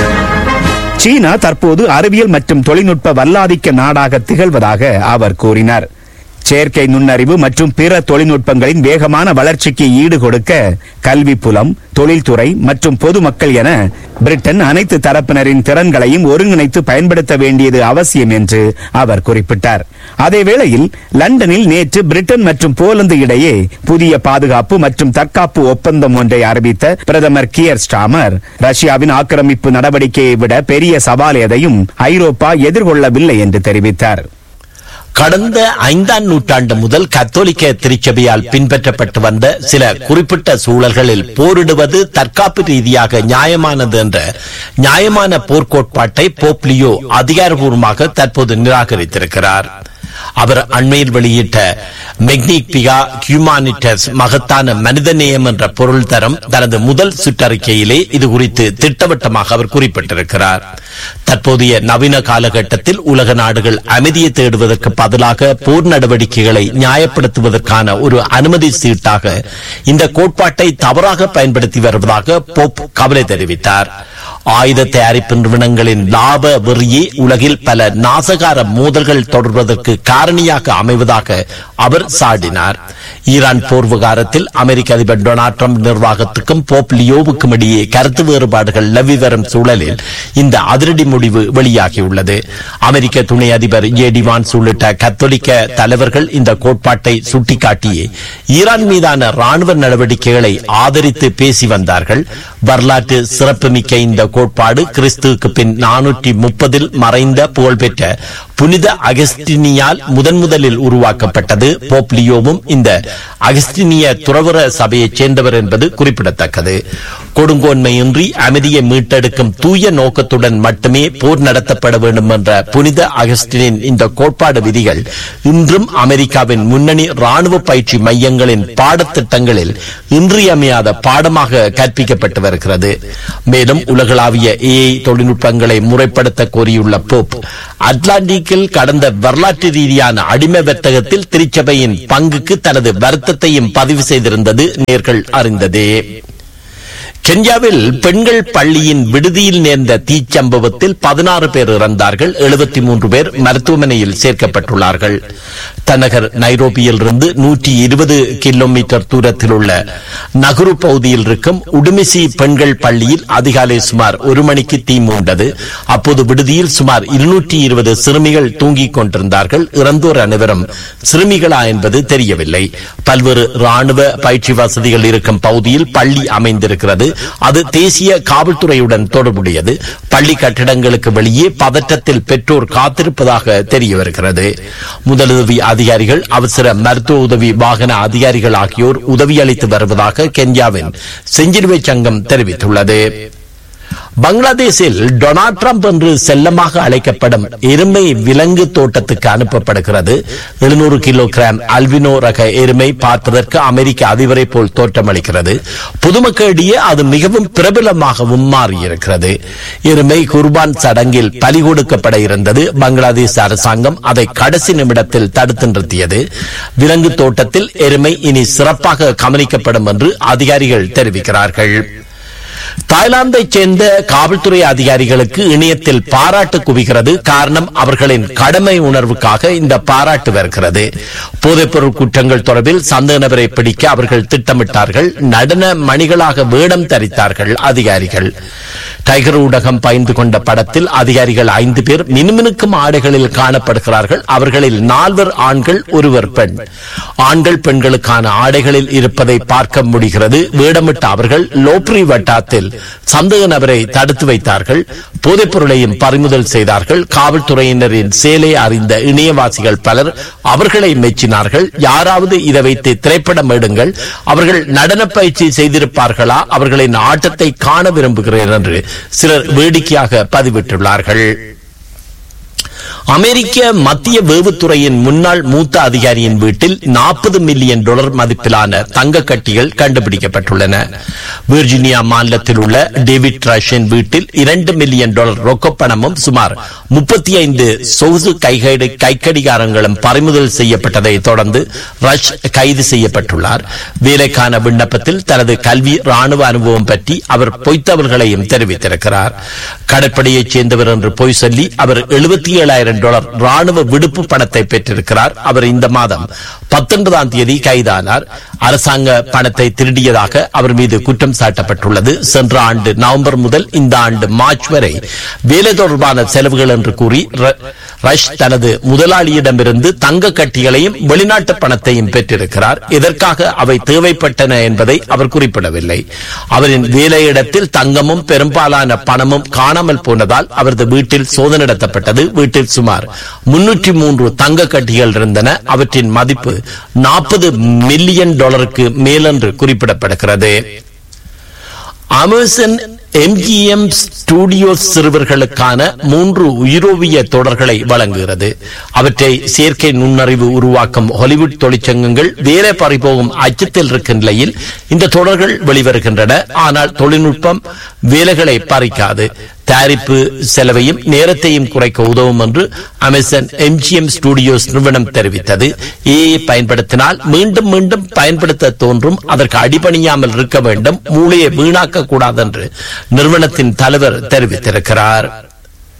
சீனா தற்போது அறிவியல் மற்றும் தொழில்நுட்ப வல்லாதிக்க நாடாக திகழ்வதாக அவர் கூறினார் செயற்கை நுண்ணறிவு மற்றும் பிற தொழில்நுட்பங்களின் வேகமான வளர்ச்சிக்கு ஈடு கொடுக்க கல்வி புலம் தொழில்துறை மற்றும் பொதுமக்கள் என பிரிட்டன் அனைத்து தரப்பினரின் திறன்களையும் ஒருங்கிணைத்து பயன்படுத்த வேண்டியது அவசியம் என்று அவர் குறிப்பிட்டார் அதேவேளையில் லண்டனில் நேற்று பிரிட்டன் மற்றும் போலந்து இடையே புதிய பாதுகாப்பு மற்றும் தற்காப்பு ஒப்பந்தம் ஒன்றை அறிவித்த பிரதமர் கியர் ஸ்டாமர் ரஷ்யாவின் ஆக்கிரமிப்பு நடவடிக்கையை விட பெரிய சவால் எதையும் ஐரோப்பா எதிர்கொள்ளவில்லை என்று தெரிவித்தார் கடந்த ஐந்தாம் நூற்றாண்டு முதல் கத்தோலிக்க திருச்சபையால் பின்பற்றப்பட்டு வந்த சில குறிப்பிட்ட சூழல்களில் போரிடுவது தற்காப்பு ரீதியாக நியாயமானது என்ற நியாயமான போர்க்கோட்பாட்டை போப்லியோ அதிகாரபூர்வமாக தற்போது நிராகரித்திருக்கிறார் அவர் அண்மையில் வெளியிட்ட மெக்னிபிகா ஹியூமானிட்டஸ் மகத்தான மனிதநேயம் என்ற பொருள் தரம் தனது முதல் சுற்றறிக்கையிலே இது குறித்து திட்டவட்டமாக அவர் குறிப்பிட்டிருக்கிறார் தற்போதைய நவீன காலகட்டத்தில் உலக நாடுகள் அமைதியை தேடுவதற்கு பதிலாக போர் நடவடிக்கைகளை நியாயப்படுத்துவதற்கான ஒரு அனுமதி சீட்டாக இந்த கோட்பாட்டை தவறாக பயன்படுத்தி வருவதாக போப் கவலை தெரிவித்தார் ஆயுத தயாரிப்பு நிறுவனங்களின் லாப வெறியே உலகில் பல நாசகார மோதல்கள் தொடர்வதற்கு காரணியாக அமைவதாக அவர் சாடினார் ஈரான் போர் விவகாரத்தில் அமெரிக்க அதிபர் டொனால்ட் ட்ரம்ப் நிர்வாகத்துக்கும் போப் லியோவுக்கும் இடையே கருத்து வேறுபாடுகள் நிலவி வரும் சூழலில் இந்த அதிரடி முடிவு வெளியாகியுள்ளது அமெரிக்க துணை அதிபர் ஜே டி வான்ஸ் உள்ளிட்ட கத்தோலிக்க தலைவர்கள் இந்த கோட்பாட்டை சுட்டிக்காட்டியே ஈரான் மீதான ராணுவ நடவடிக்கைகளை ஆதரித்து பேசி வந்தார்கள் வரலாற்று சிறப்புமிக்க இந்த கோட்பாடு கிறிஸ்துவுக்கு பின் நானூற்றி முப்பதில் மறைந்த புகழ்பெற்ற புனித அகஸ்டினியால் முதன் முதலில் உருவாக்கப்பட்டது போப் லியோவும் இந்த அகஸ்டினிய துறவர சபையைச் சேர்ந்தவர் என்பது குறிப்பிடத்தக்கது கொடுங்கோன்மையின்றி அமைதியை மீட்டெடுக்கும் தூய நோக்கத்துடன் மட்டுமே போர் நடத்தப்பட வேண்டும் என்ற புனித அகஸ்டினின் இந்த கோட்பாடு விதிகள் இன்றும் அமெரிக்காவின் முன்னணி ராணுவ பயிற்சி மையங்களின் பாடத்திட்டங்களில் இன்றியமையாத பாடமாக கற்பிக்கப்பட்டு வருகிறது மேலும் உலகளாவிய ஏஐ தொழில்நுட்பங்களை முறைப்படுத்த கோரியுள்ள போப் அட்லாண்டிக்கில் கடந்த வரலாற்று ரீதியான அடிமை வர்த்தகத்தில் திருச்சபையின் பங்குக்கு தனது வருத்தத்தையும் பதிவு செய்திருந்தது நேர்கள் அறிந்ததே கென்யாவில் பெண்கள் பள்ளியின் விடுதியில் நேர்ந்த தீச்சம்பவத்தில் பதினாறு பேர் இறந்தார்கள் எழுபத்தி மூன்று பேர் மருத்துவமனையில் சேர்க்கப்பட்டுள்ளார்கள் தன்னகர் நைரோபியில் இருந்து நூற்றி இருபது கிலோமீட்டர் தூரத்தில் உள்ள நகரு பகுதியில் இருக்கும் உடுமிசி பெண்கள் பள்ளியில் அதிகாலை சுமார் ஒரு மணிக்கு தீ மூண்டது அப்போது விடுதியில் சுமார் இருநூற்றி இருபது சிறுமிகள் தூங்கிக் கொண்டிருந்தார்கள் இறந்தோர் அனைவரும் சிறுமிகளா என்பது தெரியவில்லை பல்வேறு ராணுவ பயிற்சி வசதிகள் இருக்கும் பகுதியில் பள்ளி அமைந்திருக்கிறது அது தேசிய காவல்துறையுடன் தொடர்புடையது பள்ளி கட்டிடங்களுக்கு வெளியே பதற்றத்தில் பெற்றோர் காத்திருப்பதாக தெரிய வருகிறது முதலுதவி அதிகாரிகள் அவசர மருத்துவ உதவி வாகன அதிகாரிகள் ஆகியோர் உதவி அளித்து வருவதாக கென்யாவின் செஞ்சிலுவை சங்கம் தெரிவித்துள்ளது பங்களாதேஷில் டொனால்ட் ட்ரம்ப் என்று செல்லமாக அழைக்கப்படும் எருமை விலங்கு தோட்டத்துக்கு அனுப்பப்படுகிறது எழுநூறு கிலோகிராம் அல்பினோ ரக எருமை பார்ப்பதற்கு அமெரிக்க அதிபரை போல் தோற்றமளிக்கிறது பொதுமக்களிடையே அது மிகவும் பிரபலமாகவும் மாறியிருக்கிறது எருமை குர்பான் சடங்கில் பலி கொடுக்கப்பட இருந்தது பங்களாதேஷ் அரசாங்கம் அதை கடைசி நிமிடத்தில் தடுத்து நிறுத்தியது விலங்கு தோட்டத்தில் எருமை இனி சிறப்பாக கவனிக்கப்படும் என்று அதிகாரிகள் தெரிவிக்கிறார்கள் தாய்லாந்தைச் சேர்ந்த காவல்துறை அதிகாரிகளுக்கு இணையத்தில் பாராட்டு குவிகிறது காரணம் அவர்களின் கடமை உணர்வுக்காக இந்த பாராட்டு வருகிறது போதைப்பொருள் குற்றங்கள் தொடர்பில் சந்தேக நபரை பிடிக்க அவர்கள் திட்டமிட்டார்கள் நடன மணிகளாக வேடம் தரித்தார்கள் அதிகாரிகள் டைகர் ஊடகம் பயந்து கொண்ட படத்தில் அதிகாரிகள் ஐந்து பேர் மினுமினுக்கும் ஆடைகளில் காணப்படுகிறார்கள் அவர்களில் நால்வர் ஆண்கள் ஒருவர் பெண் ஆண்கள் பெண்களுக்கான ஆடைகளில் இருப்பதை பார்க்க முடிகிறது வேடமிட்ட அவர்கள் லோப்ரி வட்டாத்தில் சந்தேக நபரை தடுத்து வைத்தார்கள் போதைப் பொருளையும் பறிமுதல் செய்தார்கள் காவல்துறையினரின் செயலை அறிந்த இணையவாசிகள் பலர் அவர்களை மெச்சினார்கள் யாராவது இதை வைத்து திரைப்படம் எடுங்கள் அவர்கள் நடன பயிற்சி செய்திருப்பார்களா அவர்களின் ஆட்டத்தை காண விரும்புகிறேன் என்று சிலர் வேடிக்கையாக பதிவிட்டுள்ளார்கள் அமெரிக்க மத்திய வேவுத்துறையின் முன்னாள் மூத்த அதிகாரியின் வீட்டில் நாற்பது மில்லியன் டாலர் மதிப்பிலான தங்க கட்டிகள் கண்டுபிடிக்கப்பட்டுள்ளன விர்ஜினியா மாநிலத்தில் உள்ள டேவிட் ரஷின் வீட்டில் இரண்டு மில்லியன் டாலர் ரொக்கப்பணமும் சுமார் முப்பத்தி ஐந்து சொகுசு கைகடி கைக்கடிகாரங்களும் பறிமுதல் செய்யப்பட்டதை தொடர்ந்து ரஷ் கைது செய்யப்பட்டுள்ளார் வேலைக்கான விண்ணப்பத்தில் தனது கல்வி ராணுவ அனுபவம் பற்றி அவர் பொய்த்தவர்களையும் தெரிவித்திருக்கிறார் கடற்படையைச் சேர்ந்தவர் என்று பொய் சொல்லி அவர் எழுபத்தி ஏழாயிரம் டாலர் ராணுவ விடுப்பு பணத்தை பெற்றிருக்கிறார் அவர் இந்த மாதம் பத்தொன்பதாம் தேதி கைதானார் அரசாங்க பணத்தை திருடியதாக அவர் மீது குற்றம் சாட்டப்பட்டுள்ளது சென்ற ஆண்டு நவம்பர் முதல் இந்த ஆண்டு மார்ச் வரை வேலை தொடர்பான செலவுகள் என்று கூறி ர- ரஷ் தனது முதலாளியிடமிருந்து தங்க கட்டிகளையும் வெளிநாட்டு பணத்தையும் பெற்றிருக்கிறார் இதற்காக அவை தேவைப்பட்டன என்பதை அவர் குறிப்பிடவில்லை அவரின் வேலையிடத்தில் தங்கமும் பெரும்பாலான பணமும் காணாமல் போனதால் அவரது வீட்டில் சோதனை நடத்தப்பட்டது வீட்டில் சுமார் முன்னூற்றி மூன்று தங்க கட்டிகள் இருந்தன அவற்றின் மதிப்பு நாற்பது மில்லியன் டாலருக்கு மேலென்று குறிப்பிடப்படுகிறது அமேசன் எம்ஜிஎம் ஸ்டுடியோஸ் சிறுவர்களுக்கான மூன்று உயிரோவிய தொடர்களை வழங்குகிறது அவற்றை செயற்கை நுண்ணறிவு உருவாக்கும் ஹாலிவுட் தொழிற்சங்கங்கள் வேலை பறிபோகும் அச்சத்தில் இருக்கும் நிலையில் இந்த தொடர்கள் வெளிவருகின்றன ஆனால் தொழில்நுட்பம் வேலைகளை பறிக்காது தயாரிப்பு செலவையும் நேரத்தையும் குறைக்க உதவும் என்று அமேசான் எம்ஜிஎம் ஸ்டுடியோஸ் நிறுவனம் தெரிவித்தது ஏஐ பயன்படுத்தினால் மீண்டும் மீண்டும் பயன்படுத்த தோன்றும் அதற்கு அடிபணியாமல் இருக்க வேண்டும் மூளையை வீணாக்க கூடாது என்று நிறுவனத்தின் தலைவர் தெரிவித்திருக்கிறார்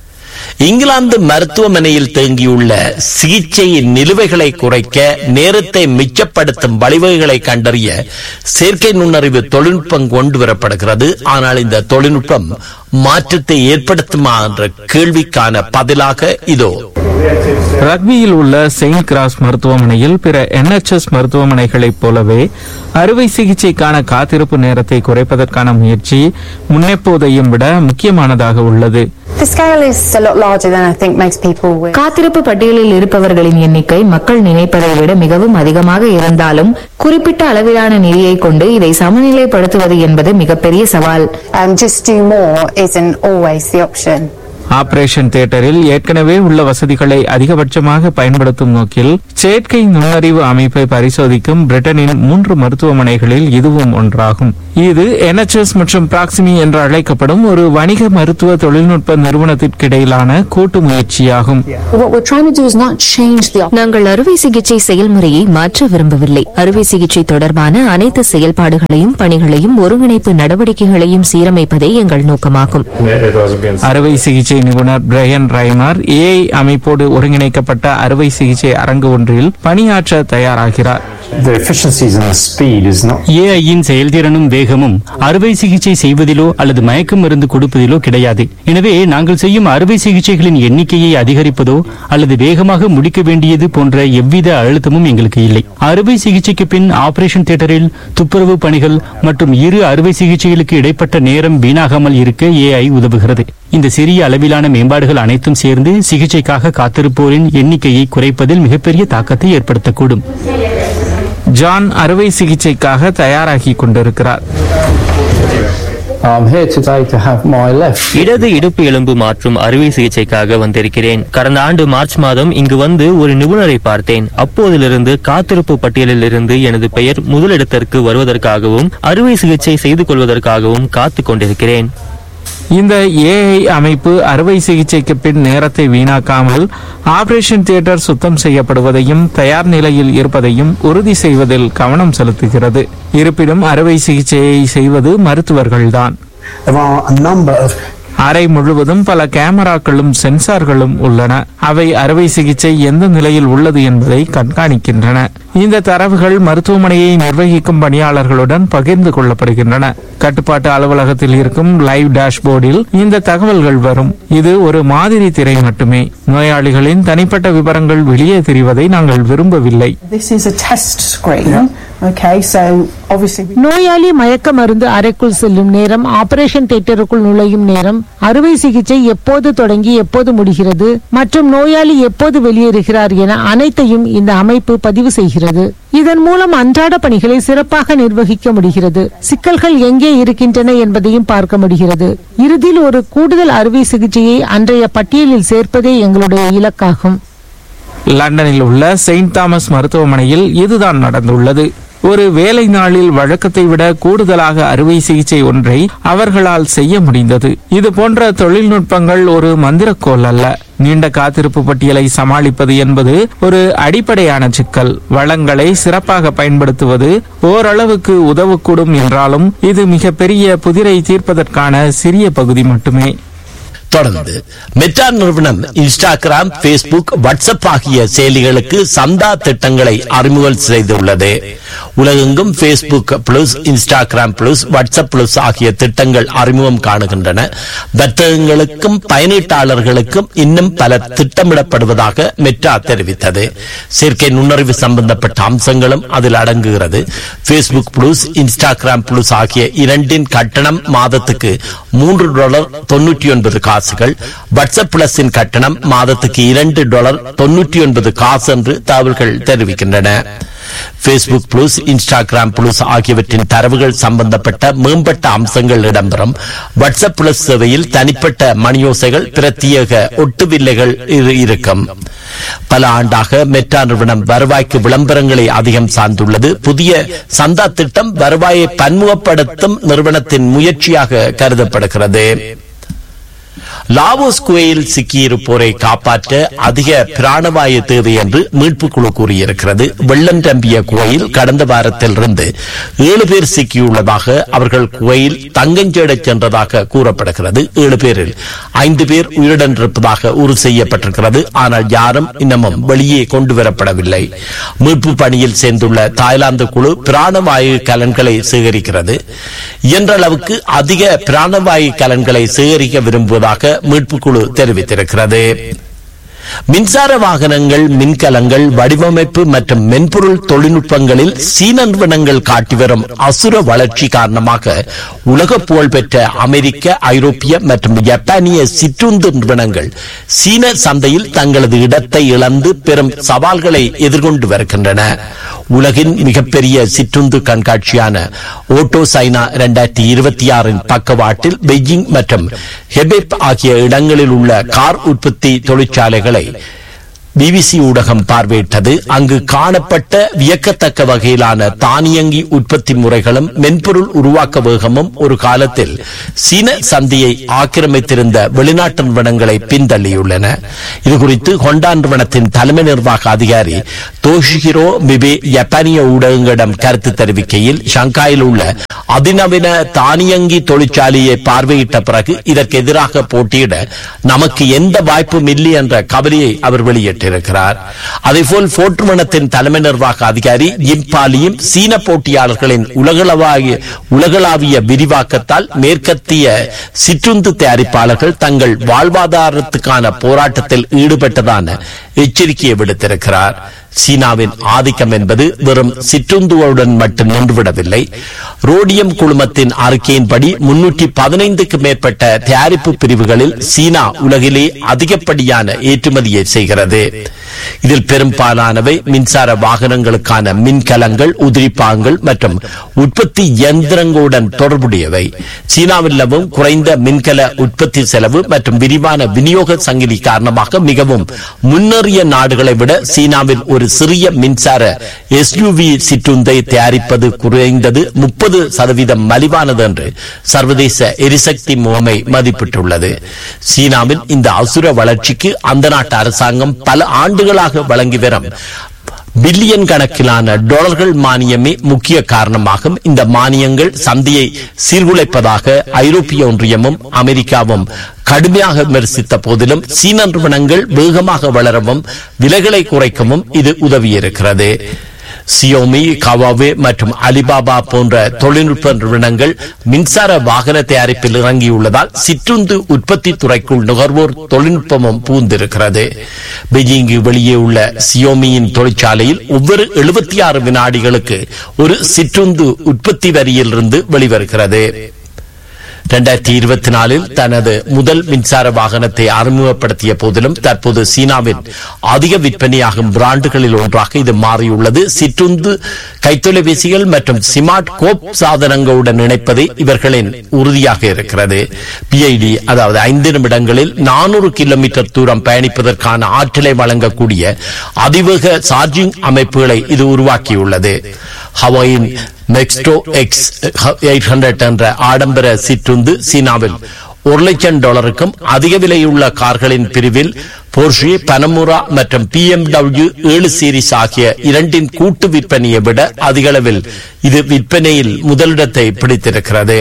இங்கிலாந்து மருத்துவமனையில் தேங்கியுள்ள சிகிச்சை நிலுவைகளை குறைக்க நேரத்தை மிச்சப்படுத்தும் வழிவகைகளை கண்டறிய செயற்கை நுண்ணறிவு தொழில்நுட்பம் கொண்டு வரப்படுகிறது ஆனால் இந்த தொழில்நுட்பம் மாற்றத்தை ஏற்படுத்துமா என்ற கேள்விக்கான பதிலாக இதோ ரக்பியில் உள்ள செயின்ட் கிராஸ் மருத்துவமனையில் பிற என்எச்எஸ் மருத்துவமனைகளைப் போலவே அறுவை சிகிச்சைக்கான காத்திருப்பு நேரத்தை குறைப்பதற்கான முயற்சி முன்னெப்போதையும் விட முக்கியமானதாக உள்ளது The scale is a lot larger than I think most people would. காத்திருப்பு பட்டியலில் இருப்பவர்களின் எண்ணிக்கை மக்கள் நினைப்பதை விட மிகவும் அதிகமாக இருந்தாலும் குறிப்பிட்ட அளவிலான நிதியை கொண்டு இதை சமநிலைப்படுத்துவது என்பது மிகப்பெரிய சவால் Um, just do more isn't always the option. Operation தியேட்டரில் ஏற்கனவே உள்ள வசதிகளை அதிகபட்சமாக பயன்படுத்தும் நோக்கில் செயற்கை நுண்ணறிவு அமைப்பை பரிசோதிக்கும் பிரிட்டனின் மூன்று மருத்துவமனைகளில் இதுவும் ஒன்றாகும் இது NHS மற்றும் பிராக்சிமி என்று அழைக்கப்படும் ஒரு வணிக மருத்துவ தொழில்நுட்ப நிறுவனத்திற்கிடையிலான கூட்டு முயற்சியாகும் What we're trying to do is not change the நாங்கள் அறுவை சிகிச்சை செயல்முறையை மாற்ற விரும்பவில்லை அறுவை சிகிச்சை தொடர்பான அனைத்து செயல்பாடுகளையும் பணிகளையும் ஒருங்கிணைப்பு நடவடிக்கைகளையும் சீரமைப்பதே எங்கள் நோக்கமாகும் அறுவை சிகிச்சை நிபுணர் பிரையன் ரைமர் ஏஐ அமைப்போடு ஒருங்கிணைக்கப்பட்ட அறுவை சிகிச்சை அரங்கு ஒன்றில் பணியாற்ற தயாராகிறார் The efficiencies and the speed is not. ஏஐயின் செயல்திறனும் வேகமும் அறுவை சிகிச்சை செய்வதிலோ அல்லது மயக்க மருந்து கொடுப்பதிலோ கிடையாது எனவே நாங்கள் செய்யும் அறுவை சிகிச்சைகளின் எண்ணிக்கையை அதிகரிப்பதோ அல்லது வேகமாக முடிக்க வேண்டியது போன்ற எவ்வித அழுத்தமும் எங்களுக்கு இல்லை அறுவை சிகிச்சைக்கு பின் ஆபரேஷன் தியேட்டரில் துப்புரவு பணிகள் மற்றும் இரு அறுவை சிகிச்சைகளுக்கு இடைப்பட்ட நேரம் வீணாகாமல் இருக்க ஏஐ உதவுகிறது இந்த சிறிய அளவிலான மேம்பாடுகள் அனைத்தும் சேர்ந்து சிகிச்சைக்காக காத்திருப்போரின் எண்ணிக்கையை குறைப்பதில் மிகப்பெரிய தாக்கத்தை ஏற்படுத்தக்கூடும் ஜான் அறுவை சிகிச்சைக்காக தயாராகி கொண்டிருக்கிறார் I'm here today to have my left. இடது இடுப்பு எலும்பு மாற்றும் அறுவை சிகிச்சைக்காக வந்திருக்கிறேன் கடந்த ஆண்டு மார்ச் மாதம் இங்கு வந்து ஒரு நிபுணரை பார்த்தேன் அப்போதிலிருந்து காத்திருப்பு பட்டியலில் இருந்து எனது பெயர் முதலிடத்திற்கு வருவதற்காகவும் அறுவை சிகிச்சை செய்து கொள்வதற்காகவும் காத்துக் கொண்டிருக்கிறேன் இந்த ஏஐ அமைப்பு அறுவை சிகிச்சைக்கு பின் நேரத்தை வீணாக்காமல் ஆபரேஷன் தியேட்டர் சுத்தம் செய்யப்படுவதையும் தயார் நிலையில் இருப்பதையும் உறுதி செய்வதில் கவனம் செலுத்துகிறது இருப்பினும் அறுவை சிகிச்சையை செய்வது மருத்துவர்கள்தான் There are a number of அறை முழுவதும் பல கேமராக்களும் சென்சார்களும் உள்ளன அவை அறுவை சிகிச்சை எந்த நிலையில் உள்ளது என்பதை கண்காணிக்கின்றன இந்த தரவுகள் மருத்துவமனையை நிர்வகிக்கும் பணியாளர்களுடன் பகிர்ந்து கொள்ளப்படுகின்றன கட்டுப்பாட்டு அலுவலகத்தில் இருக்கும் லைவ் டேஷ்போர்டில் இந்த தகவல்கள் வரும் இது ஒரு மாதிரி திரை மட்டுமே நோயாளிகளின் தனிப்பட்ட விவரங்கள் வெளியே தெரிவதை நாங்கள் விரும்பவில்லை This is a test screen. Okay, so obviously. we- நோயாளி மயக்க மருந்து அறைக்குள் செல்லும் நேரம் ஆபரேஷன் தியேட்டருக்குள் நுழையும் நேரம் அறுவை சிகிச்சை எப்போது தொடங்கி எப்போது முடிகிறது மற்றும் நோயாளி எப்போது வெளியேறுகிறார் என அனைத்தையும் இந்த அமைப்பு பதிவு செய்கிறது இதன் மூலம் அன்றாட பணிகளை சிறப்பாக நிர்வகிக்க முடிகிறது சிக்கல்கள் எங்கே இருக்கின்றன என்பதையும் பார்க்க முடிகிறது இறுதியில் ஒரு கூடுதல் அறுவை சிகிச்சையை அன்றைய பட்டியலில் சேர்ப்பதே எங்களுடைய இலக்காகும் லண்டனில் உள்ள செயின்ட் தாமஸ் மருத்துவமனையில் இதுதான் நடந்துள்ளது ஒரு வேலை நாளில் வழக்கத்தை விட கூடுதலாக அறுவை சிகிச்சை ஒன்றை அவர்களால் செய்ய முடிந்தது இது போன்ற தொழில்நுட்பங்கள் ஒரு மந்திரக்கோல் அல்ல நீண்ட காத்திருப்பு பட்டியலை சமாளிப்பது என்பது ஒரு அடிப்படையான சிக்கல் வளங்களை சிறப்பாக பயன்படுத்துவது ஓரளவுக்கு உதவக்கூடும் என்றாலும் இது மிகப்பெரிய புதிரை தீர்ப்பதற்கான சிறிய பகுதி மட்டுமே தொடர்ந்து மெட்டா நிறுவனம் இன்ஸ்டாகிராம் பேஸ்புக் வாட்ஸ்அப் ஆகிய செயலிகளுக்கு சந்தா திட்டங்களை அறிமுகம் செய்துள்ளது உலகெங்கும் Facebook plus Instagram plus WhatsApp plus ஆகிய திட்டங்கள் அறிமுகம் காணுகின்றன வர்த்தகங்களுக்கும் பயனீட்டாளர்களுக்கும் இன்னும் பல திட்டமிடப்படுவதாக மெட்டா தெரிவித்தது செயற்கை நுண்ணறிவு சம்பந்தப்பட்ட அம்சங்களும் அதில் அடங்குகிறது பேஸ்புக் பிளஸ் இன்ஸ்டாகிராம் பிளஸ் ஆகிய இரண்டின் கட்டணம் மாதத்துக்கு மூன்று டாலர் தொன்னூற்றி ஒன்பது காசுகள் வாட்ஸ்அப் பிளஸின் கட்டணம் மாதத்துக்கு இரண்டு டாலர் தொன்னூற்றி ஒன்பது காசு என்று தகவல்கள் தெரிவிக்கின்றன பேஸ்புக் பிளஸ் இன்ஸ்டாகிராம் பிளஸ் ஆகியவற்றின் தரவுகள் சம்பந்தப்பட்ட மேம்பட்ட அம்சங்கள் இடம்பெறும் வாட்ஸ்அப் பிளஸ் சேவையில் தனிப்பட்ட மணியோசைகள் பிரத்யேக ஒட்டுவில்லைகள் இரு- இருக்கும் பல ஆண்டாக மெட்டா நிறுவனம் வருவாய்க்கு விளம்பரங்களை அதிகம் சார்ந்துள்ளது புதிய சந்தா திட்டம் வருவாயை பன்முகப்படுத்தும் நிறுவனத்தின் முயற்சியாக கருதப்படுகிறது லாவோஸ் குவையில் சிக்கியிருப்போரை காப்பாற்ற அதிக பிராணவாயு தேவை என்று மீட்புக் குழு கூறியிருக்கிறது வெள்ளம் ரம்பிய குவையில் கடந்த வாரத்திலிருந்து ஏழு பேர் சிக்கியுள்ளதாக அவர்கள் குவையில் தங்கஞ்சேடச் சென்றதாக கூறப்படுகிறது ஏழு பேரில் ஐந்து பேர் உயிருடன் இருப்பதாக உறுதி செய்யப்பட்டிருக்கிறது ஆனால் யாரும் இன்னமும் வெளியே கொண்டு வரப்படவில்லை மீட்பு பணியில் சேர்ந்துள்ள தாய்லாந்து குழு பிராணவாயு கலன்களை சேகரிக்கிறது இயன்ற அளவுக்கு அதிக பிராணவாயு கலன்களை சேகரிக்க விரும்புவதாக மீட்புக் குழு தெரிவித்திருக்கிறது மின்சார வாகனங்கள் மின்கலங்கள் வடிவமைப்பு மற்றும் மென்பொருள் தொழில்நுட்பங்களில் சீன நிறுவனங்கள் காட்டி வரும் அசுர வளர்ச்சி காரணமாக உலக புகழ்பெற்ற அமெரிக்க ஐரோப்பிய மற்றும் ஜப்பானிய சிற்றுந்து நிறுவனங்கள் சீன சந்தையில் தங்களது இடத்தை இழந்து பெரும் சவால்களை எதிர்கொண்டு வருகின்றன உலகின் மிகப்பெரிய சிற்றுந்து கண்காட்சியான ஓட்டோ சைனா இரண்டாயிரத்தி இருபத்தி ஆறின் பக்கவாட்டில் பெய்ஜிங் மற்றும் ஹெபெப் ஆகிய இடங்களில் உள்ள கார் உற்பத்தி தொழிற்சாலைகளை பிபிசி ஊடகம் பார்வையிட்டது அங்கு காணப்பட்ட வியக்கத்தக்க வகையிலான தானியங்கி உற்பத்தி முறைகளும் மென்பொருள் உருவாக்க வேகமும் ஒரு காலத்தில் சீன சந்தையை ஆக்கிரமித்திருந்த வெளிநாட்டு நிறுவனங்களை பின்தள்ளியுள்ளன இதுகுறித்து ஹொண்டா நிறுவனத்தின் தலைமை நிர்வாக அதிகாரி தோஷிஹிரோ மிபே ஜப்பானிய ஊடகங்களிடம் கருத்து தெரிவிக்கையில் ஷங்காயில் உள்ள அதிநவீன தானியங்கி தொழிற்சாலையை பார்வையிட்ட பிறகு இதற்கு எதிராக போட்டியிட நமக்கு எந்த வாய்ப்பும் இல்லை என்ற கவலையை அவர் வெளியிட்டிருக்கிறார் அதேபோல் போர்ட் நிறுவனத்தின் தலைமை நிர்வாக அதிகாரி இம்பாலியும் சீன போட்டியாளர்களின் உலகளவாகிய உலகளாவிய விரிவாக்கத்தால் மேற்கத்திய சிற்றுந்து தயாரிப்பாளர்கள் தங்கள் வாழ்வாதாரத்துக்கான போராட்டத்தில் ஈடுபட்டதான எச்சரிக்கையை விடுத்திருக்கிறார் சீனாவின் ஆதிக்கம் என்பது வெறும் சிற்றுந்துகளுடன் மட்டும் நின்றுவிடவில்லை ரோடியம் குழுமத்தின் அறிக்கையின்படி முன்னூற்றி பதினைந்துக்கு மேற்பட்ட தயாரிப்பு பிரிவுகளில் சீனா உலகிலே அதிகப்படியான ஏற்றுமதியை செய்கிறது இதில் பெரும்பாலானவை மின்சார வாகனங்களுக்கான மின்கலங்கள் உதிரிப்பாகங்கள் மற்றும் உற்பத்தி இயந்திரங்களுடன் தொடர்புடையவை சீனாவில் நிலவும் குறைந்த மின்கல உற்பத்தி செலவு மற்றும் விரிவான விநியோக சங்கிலி காரணமாக மிகவும் முன்னேறிய நாடுகளை விட சீனாவில் ஒரு சிறிய மின்சார எஸ்யூவி சிற்றுந்தை தயாரிப்பது குறைந்தது முப்பது சதவீதம் மலிவானது என்று சர்வதேச எரிசக்தி முகமை மதிப்பிட்டுள்ளது சீனாவின் இந்த அசுர வளர்ச்சிக்கு அந்த நாட்டு அரசாங்கம் பல ஆண்டுகளாக வழங்கி வரும் பில்லியன் கணக்கிலான டாலர்கள் மானியமே முக்கிய காரணமாகும் இந்த மானியங்கள் சந்தையை சீர்குலைப்பதாக ஐரோப்பிய ஒன்றியமும் அமெரிக்காவும் கடுமையாக விமர்சித்த போதிலும் சீன நிறுவனங்கள் வேகமாக வளரவும் விலைகளை குறைக்கவும் இது உதவியிருக்கிறது சியோமி கவாவே மற்றும் அலிபாபா போன்ற தொழில்நுட்ப நிறுவனங்கள் மின்சார வாகன தயாரிப்பில் இறங்கியுள்ளதால் சிற்றுந்து உற்பத்தி துறைக்குள் நுகர்வோர் தொழில்நுட்பமும் பூந்திருக்கிறது பெய்ஜிங்கு வெளியே உள்ள சியோமியின் தொழிற்சாலையில் ஒவ்வொரு எழுபத்தி ஆறு வினாடிகளுக்கு ஒரு சிற்றுந்து உற்பத்தி வரியிலிருந்து வெளிவருகிறது இரண்டாயிரத்தி இருபத்தி நாலில் தனது முதல் மின்சார வாகனத்தை அறிமுகப்படுத்திய போதிலும் தற்போது சீனாவின் அதிக விற்பனையாகும் பிராண்டுகளில் ஒன்றாக இது மாறியுள்ளது சிற்றுந்து கைத்தொலைபேசிகள் மற்றும் ஸ்மார்ட் கோப் சாதனங்களுடன் இணைப்பது இவர்களின் உறுதியாக இருக்கிறது பிஐடி அதாவது ஐந்து நிமிடங்களில் நானூறு கிலோமீட்டர் தூரம் பயணிப்பதற்கான ஆற்றலை வழங்கக்கூடிய அதிவேக சார்ஜிங் அமைப்புகளை இது உருவாக்கியுள்ளது ஹவாயின் மெக்ஸ்டோ எக்ஸ் எயிட் ஹண்ட்ரட் என்ற ஆடம்பர சிற்றுந்து சீனாவில் ஒரு லட்சம் டாலருக்கும் அதிக விலையுள்ள கார்களின் பிரிவில் போர்ஷி பனமுரா மற்றும் பி எம் டபிள்யூ ஏழு சீரிஸ் ஆகிய இரண்டின் கூட்டு விற்பனையை விட அதிக அளவில் இது விற்பனையில் முதலிடத்தை பிடித்திருக்கிறது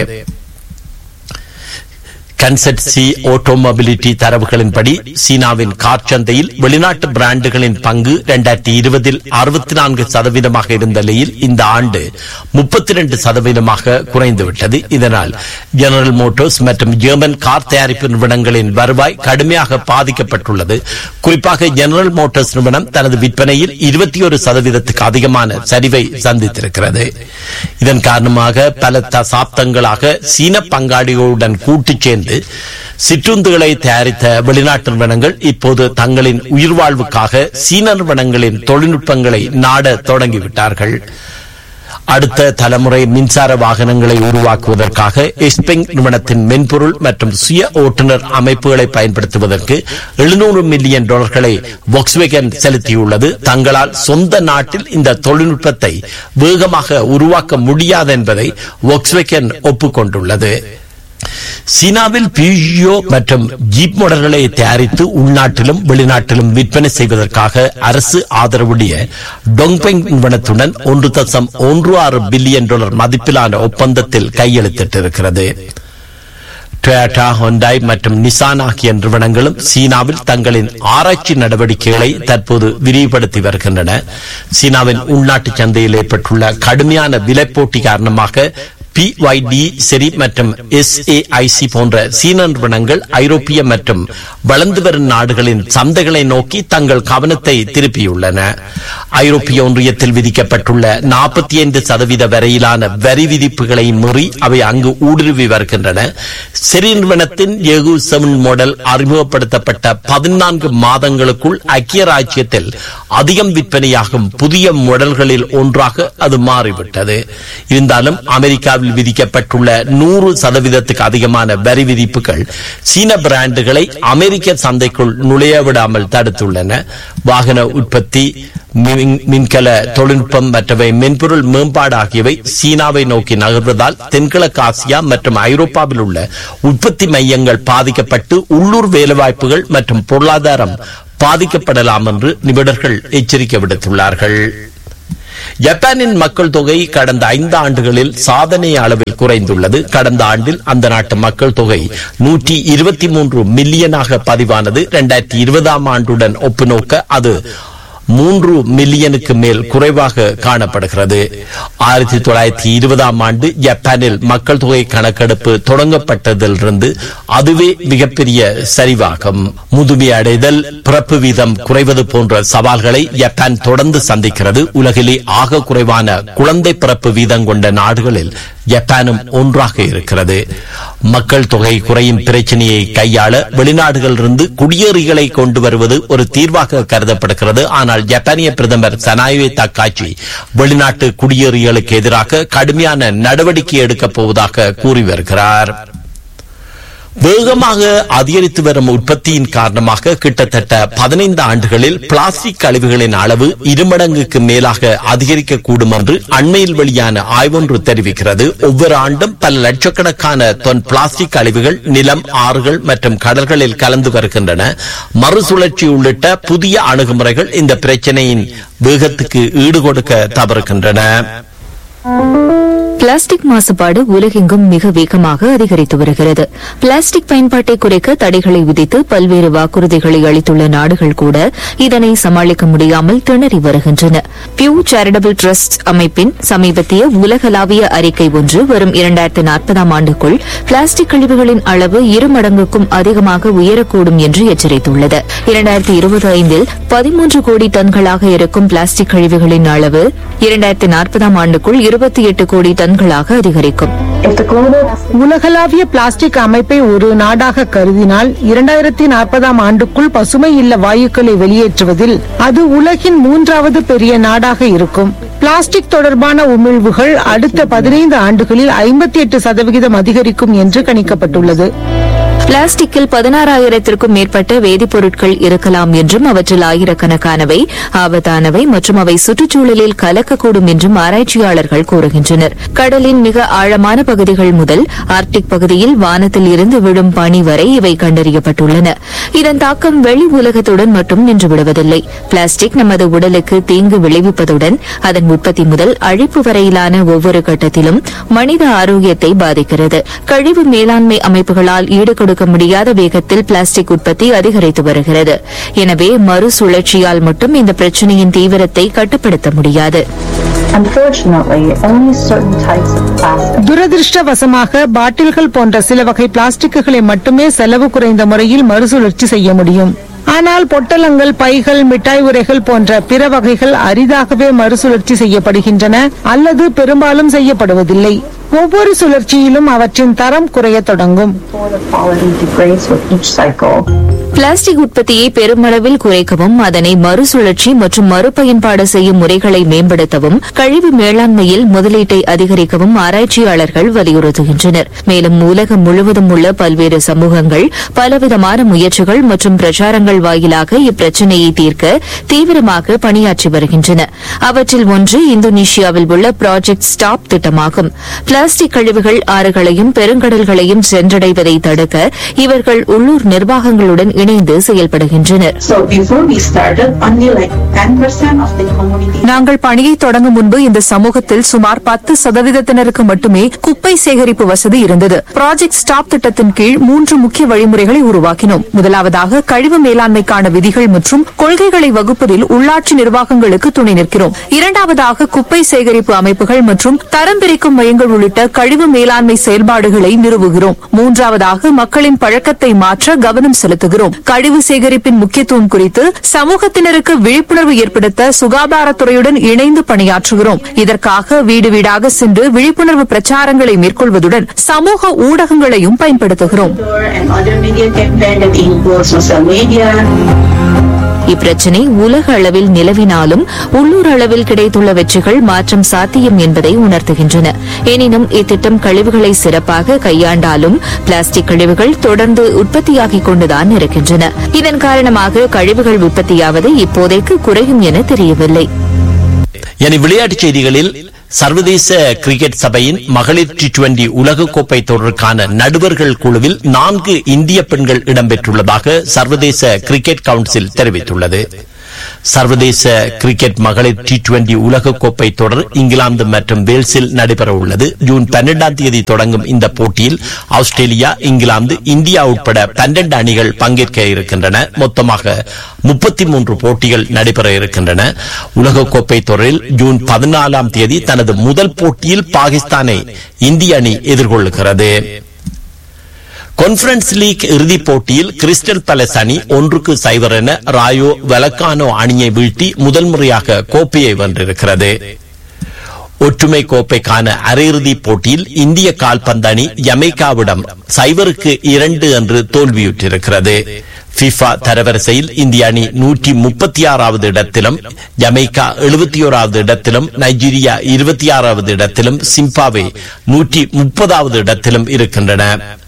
கன்செட்சி ஆட்டோமொபிலிட்டி தரவுகளின்படி சீனாவின் கார் சந்தையில் வெளிநாட்டு பிராண்டுகளின் பங்கு இரண்டாயிரத்தி இருபதில் அறுபத்தி நான்கு சதவீதமாக இருந்த நிலையில் இந்த ஆண்டு முப்பத்தி இரண்டு சதவீதமாக குறைந்துவிட்டது இதனால் ஜெனரல் மோட்டார்ஸ் மற்றும் ஜெர்மன் கார் தயாரிப்பு நிறுவனங்களின் வருவாய் கடுமையாக பாதிக்கப்பட்டுள்ளது குறிப்பாக ஜெனரல் மோட்டார்ஸ் நிறுவனம் தனது விற்பனையில் இருபத்தி ஒரு சதவீதத்துக்கு அதிகமான சரிவை சந்தித்திருக்கிறது இதன் காரணமாக பல தசாப்தங்களாக சீன பங்காளிகளுடன் கூட்டு சேர்ந்து சிற்றுந்துகளை தயாரித்த வெளிநாட்டு நிறுவனங்கள் இப்போது தங்களின் உயிர்வாழ்வுக்காக சீன நிறுவனங்களின் தொழில்நுட்பங்களை நாட தொடங்கிவிட்டார்கள் அடுத்த தலைமுறை மின்சார வாகனங்களை உருவாக்குவதற்காக எஸ்பெங் நிறுவனத்தின் மென்பொருள் மற்றும் சுய ஓட்டுநர் அமைப்புகளை பயன்படுத்துவதற்கு எழுநூறு மில்லியன் டாலர்களை வாக்ஸ்வேகன் செலுத்தியுள்ளது தங்களால் சொந்த நாட்டில் இந்த தொழில்நுட்பத்தை வேகமாக உருவாக்க முடியாது என்பதை வாக்ஸ்வேகன் ஒப்புக்கொண்டுள்ளது சீனாவில் பியூஜியோ மற்றும் ஜீப் மாடல்களை தயாரித்து உள்நாட்டிலும் வெளிநாட்டிலும் விற்பனை செய்வதற்காக அரசு ஆதரவுடைய டொங்பெங் நிறுவனத்துடன் ஒன்று தசம் ஒன்று ஆறு பில்லியன் டாலர் மதிப்பிலான ஒப்பந்தத்தில் கையெழுத்திட்டிருக்கிறது டொயோட்டா ஹொண்டாய் மற்றும் நிசான் ஆகிய நிறுவனங்களும் சீனாவில் தங்களின் ஆராய்ச்சி நடவடிக்கைகளை தற்போது விரிவுபடுத்தி வருகின்றன சீனாவின் உள்நாட்டு சந்தையில் ஏற்பட்டுள்ள கடுமையான விலை போட்டி காரணமாக பிஒய்டி செரி மற்றும் எஸ்ஏஐசி போன்ற சீன நிறுவனங்கள் ஐரோப்பிய மற்றும் வளர்ந்து வரும் நாடுகளின் சந்தைகளை நோக்கி தங்கள் கவனத்தை திருப்பியுள்ளன ஐரோப்பிய ஒன்றியத்தில் விதிக்கப்பட்டுள்ள நாற்பத்தி ஐந்து சதவீத வரையிலான வரி விதிப்புகளை மீறி அவை அங்கு ஊடுருவி வருகின்றன செரி நிறுவனத்தின் எகு செவன் மாடல் அறிமுகப்படுத்தப்பட்ட பதினான்கு மாதங்களுக்குள் ஐக்கிய ராஜ்யத்தில் அதிகம் விற்பனையாகும் புதிய மாடல்களில் ஒன்றாக அது மாறிவிட்டது இருந்தாலும் அமெரிக்காவில் விதிக்கப்பட்டுள்ள நூறு சதவீதத்துக்கு அதிகமான வரி விதிப்புகள் சீன பிராண்டுகளை அமெரிக்க சந்தைக்குள் நுழைய விடாமல் தடுத்துள்ளன வாகன உற்பத்தி மின்- மின்கல தொழில்நுட்பம் மற்றவை மென்பொருள் மேம்பாடு ஆகியவை சீனாவை நோக்கி நகர்வதால் தென்கிழக்கு ஆசியா மற்றும் ஐரோப்பாவில் உள்ள உற்பத்தி மையங்கள் பாதிக்கப்பட்டு உள்ளூர் வேலைவாய்ப்புகள் மற்றும் பொருளாதாரம் பாதிக்கப்படலாம் என்று நிபுணர்கள் எச்சரிக்கை விடுத்துள்ளார்கள் ஜப்பானின் மக்கள் தொகை கடந்த ஐந்து ஆண்டுகளில் சாதனை அளவில் குறைந்துள்ளது கடந்த ஆண்டில் அந்த நாட்டு மக்கள் தொகை நூற்றி இருபத்தி மூன்று மில்லியனாக பதிவானது இரண்டாயிரத்தி இருபதாம் ஆண்டுடன் ஒப்புநோக்க அது மூன்று மில்லியனுக்கு மேல் குறைவாக காணப்படுகிறது ஆயிரத்தி தொள்ளாயிரத்தி இருபதாம் ஆண்டு ஜப்பானில் மக்கள் தொகை கணக்கெடுப்பு தொடங்கப்பட்டதிலிருந்து அதுவே மிகப்பெரிய சரிவாகும் முதுமை அடைதல் பிறப்பு வீதம் குறைவது போன்ற சவால்களை ஜப்பான் தொடர்ந்து சந்திக்கிறது உலகிலே ஆக குறைவான குழந்தை பிறப்பு வீதம் கொண்ட நாடுகளில் ஜப்பானும் ஒன்றாக இருக்கிறது மக்கள் தொகை குறையும் பிரச்சனையை கையாள வெளிநாடுகளிலிருந்து குடியேறிகளை கொண்டு வருவது ஒரு தீர்வாக கருதப்படுகிறது ஆனால் ஜப்பானிய பிரதமர் சனாயுவே தக்காச்சி வெளிநாட்டு குடியேறிகளுக்கு எதிராக கடுமையான நடவடிக்கை எடுக்கப் போவதாக கூறி வருகிறார் வேகமாக அதிகரித்து வரும் உற்பத்தியின் காரணமாக கிட்டத்தட்ட பதினைந்து ஆண்டுகளில் பிளாஸ்டிக் கழிவுகளின் அளவு இருமடங்குக்கு மேலாக அதிகரிக்கக்கூடும் என்று அண்மையில் வெளியான ஆய்வொன்று தெரிவிக்கிறது ஒவ்வொரு ஆண்டும் பல லட்சக்கணக்கான தொன் பிளாஸ்டிக் கழிவுகள் நிலம் ஆறுகள் மற்றும் கடல்களில் கலந்து வருகின்றன மறுசுழற்சி உள்ளிட்ட புதிய அணுகுமுறைகள் இந்த பிரச்சனையின் வேகத்துக்கு ஈடுகொடுக்க தவறுகின்றன பிளாஸ்டிக் மாசுபாடு உலகெங்கும் மிக வேகமாக அதிகரித்து வருகிறது பிளாஸ்டிக் பயன்பாட்டை குறைக்க தடைகளை விதித்து பல்வேறு வாக்குறுதிகளை அளித்துள்ள நாடுகள் கூட இதனை சமாளிக்க முடியாமல் திணறி வருகின்றன பியூ சேரிட்டபிள் ட்ரஸ்ட் அமைப்பின் சமீபத்திய உலகளாவிய அறிக்கை ஒன்று வரும் இரண்டாயிரத்து நாற்பதாம் ஆண்டுக்குள் பிளாஸ்டிக் கழிவுகளின் அளவு இரு மடங்குக்கும் அதிகமாக உயரக்கூடும் என்று எச்சரித்துள்ளது இரண்டாயிரத்தி இருபது ஐந்தில் பதிமூன்று கோடி டன்களாக இருக்கும் பிளாஸ்டிக் கழிவுகளின் அளவு இரண்டாயிரத்தி நாற்பதாம் ஆண்டுக்குள் இருபத்தி எட்டு கோடி டன்களாக அதிகரிக்கும் உலகளாவிய பிளாஸ்டிக் அமைப்பை ஒரு நாடாக கருதினால் இரண்டாயிரத்தி நாற்பதாம் ஆண்டுக்குள் பசுமை இல்ல வாயுக்களை வெளியேற்றுவதில் அது உலகின் மூன்றாவது பெரிய நாடாக இருக்கும் பிளாஸ்டிக் தொடர்பான உமிழ்வுகள் அடுத்த பதினைந்து ஆண்டுகளில் ஐம்பத்தி எட்டு சதவிகிதம் அதிகரிக்கும் என்று கணிக்கப்பட்டுள்ளது பிளாஸ்டிக்கில் பதினாறாயிரத்திற்கும் மேற்பட்ட வேதிப்பொருட்கள் இருக்கலாம் என்றும் அவற்றில் ஆயிரக்கணக்கானவை ஆபத்தானவை மற்றும் அவை சுற்றுச்சூழலில் கலக்கக்கூடும் என்றும் ஆராய்ச்சியாளர்கள் கூறுகின்றனர் கடலின் மிக ஆழமான பகுதிகள் முதல் ஆர்க்டிக் பகுதியில் வானத்தில் இருந்து விழும் பனி வரை இவை கண்டறியப்பட்டுள்ளன இதன் தாக்கம் வெளி உலகத்துடன் மட்டும் நின்று விடுவதில்லை பிளாஸ்டிக் நமது உடலுக்கு தீங்கு விளைவிப்பதுடன் அதன் உற்பத்தி முதல் அழிப்பு வரையிலான ஒவ்வொரு கட்டத்திலும் மனித ஆரோக்கியத்தை பாதிக்கிறது கழிவு மேலாண்மை அமைப்புகளால் ஈடுகொடுக்க முடியாத வேகத்தில் பிளாஸ்டிக் உற்பத்தி அதிகரித்து வருகிறது எனவே மறுசுழற்சியால் மட்டும் இந்த பிரச்சினையின் தீவிரத்தை கட்டுப்படுத்த முடியாது Unfortunately, only certain types of plastic துரதிருஷ்டவசமாக பாட்டில்கள் போன்ற சில வகை பிளாஸ்டிக்குகளை மட்டுமே செலவு குறைந்த முறையில் மறுசுழற்சி செய்ய முடியும் ஆனால் பொட்டலங்கள் பைகள் மிட்டாய் உரைகள் போன்ற பிற வகைகள் அரிதாகவே மறுசுழற்சி செய்யப்படுகின்றன அல்லது பெரும்பாலும் செய்யப்படுவதில்லை ஒவ்வொரு சுழற்சியிலும் அவற்றின் தரம் குறையத் தொடங்கும் quality degrades with each cycle. Plastic உற்பத்தியை பெருமளவில் குறைக்கவும் அதனை மறுசுழற்சி மற்றும் மறுபயன்பாடு செய்யும் முறைகளை மேம்படுத்தவும் கழிவு மேலாண்மையில் முதலீட்டை அதிகரிக்கவும் ஆராய்ச்சியாளர்கள் வலியுறுத்துகின்றனர் மேலும் உலகம் முழுவதும் உள்ள பல்வேறு சமூகங்கள் பலவிதமான முயற்சிகள் மற்றும் பிரச்சாரங்கள் வாயிலாக இப்பிரச்சினையை தீர்க்க தீவிரமாக பணியாற்றி வருகின்றன அவற்றில் ஒன்று இந்தோனேஷியாவில் உள்ள ப்ராஜெக்ட் ஸ்டாப் திட்டமாகும் பிளாஸ்டிக் கழிவுகள் ஆறுகளையும் பெருங்கடல்களையும் சென்றடைவதை தடுக்க இவர்கள் உள்ளூர் நிர்வாகங்களுடன் இணைந்து செயல்படுகின்றனர் So before we started, only like 10% of the community நாங்கள் பணியை தொடங்கும் முன்பு இந்த சமூகத்தில் சுமார் பத்து சதவீதத்தினருக்கு மட்டுமே குப்பை சேகரிப்பு வசதி இருந்தது ப்ராஜெக்ட் ஸ்டாப் திட்டத்தின் கீழ் மூன்று முக்கிய வழிமுறைகளை உருவாக்கினோம் முதலாவதாக கழிவு மேலாண்மைக்கான விதிகள் மற்றும் கொள்கைகளை வகுப்பதில் உள்ளாட்சி நிர்வாகங்களுக்கு துணை நிற்கிறோம் இரண்டாவதாக குப்பை சேகரிப்பு அமைப்புகள் மற்றும் தரம் பிரிக்கும் மையங்கள் உள்ளிட்ட கழிவு மேலாண்மை செயல்பாடுகளை நிறுவுகிறோம் மூன்றாவதாக மக்களின் பழக்கத்தை மாற்ற கவனம் செலுத்துகிறோம் கழிவு சேகரிப்பின் முக்கியத்துவம் குறித்து சமூகத்தினருக்கு விழிப்புணர்வு ஏற்படுத்த சுகாதாரத்துறையுடன் இணைந்து பணியாற்றுகிறோம் இதற்காக வீடு வீடாக சென்று விழிப்புணர்வு பிரச்சாரங்களை மேற்கொள்வதுடன் சமூக ஊடகங்களையும் பயன்படுத்துகிறோம் and other media campaign that includes social media. இப்பிரச்சினை உலக அளவில் நிலவினாலும் உள்ளூர் அளவில் கிடைத்துள்ள வெற்றிகள் மாற்றம் சாத்தியம் என்பதை உணர்த்துகின்றன எனினும் இத்திட்டம் கழிவுகளை சிறப்பாக கையாண்டாலும் பிளாஸ்டிக் கழிவுகள் தொடர்ந்து உற்பத்தியாகிக் கொண்டுதான் இருக்கின்றன இதன் காரணமாக கழிவுகள் உற்பத்தியாவது இப்போதைக்கு குறையும் என தெரியவில்லை இனி விளையாட்டுச் செய்திகளில் சர்வதேச கிரிக்கெட் சபையின் மகளிர் டி டுவெண்டி உலகக்கோப்பை தொடருக்கான நடுவர்கள் குழுவில் நான்கு இந்திய பெண்கள் இடம்பெற்றுள்ளதாக சர்வதேச கிரிக்கெட் கவுன்சில் தெரிவித்துள்ளது சர்வதேச கிரிக்கெட் மகளிர் டி டுவெண்டி உலகக்கோப்பை தொடர் இங்கிலாந்து மற்றும் வேல்ஸில் நடைபெற உள்ளது ஜூன் பன்னெண்டாம் தேதி தொடங்கும் இந்த போட்டியில் ஆஸ்திரேலியா இங்கிலாந்து இந்தியா உட்பட பன்னெண்டு அணிகள் பங்கேற்க இருக்கின்றன மொத்தமாக முப்பத்தி மூன்று போட்டிகள் நடைபெற இருக்கின்றன உலகக்கோப்பை தொடரில் ஜூன் பதினாலாம் தேதி தனது முதல் போட்டியில் பாகிஸ்தானை இந்திய அணி எதிர்கொள்கிறது கான்பிரன்ஸ் லீக் இறுதிப் போட்டியில் கிறிஸ்டல் பேலஸ் அணி ஒன்றுக்கு சைவர் என ராயோ வெலக்கானோ அணியை வீழ்த்தி முதல் முறையாக கோப்பையை வென்றிருக்கிறது ஒற்றுமை கோப்பைக்கான அரையிறுதிப் போட்டியில் இந்திய கால்பந்து அணி ஜமைக்காவிடம் சைவருக்கு இரண்டு என்று தோல்வியுற்றிருக்கிறது பிஃபா தரவரிசையில் இந்திய அணி நூற்றி முப்பத்தி ஆறாவது இடத்திலும் ஜமைக்கா எழுபத்தி ஓராவது இடத்திலும் நைஜீரியா இருபத்தி ஆறாவது இடத்திலும் சிம்பாவே நூற்றி முப்பதாவது இடத்திலும் இருக்கின்றன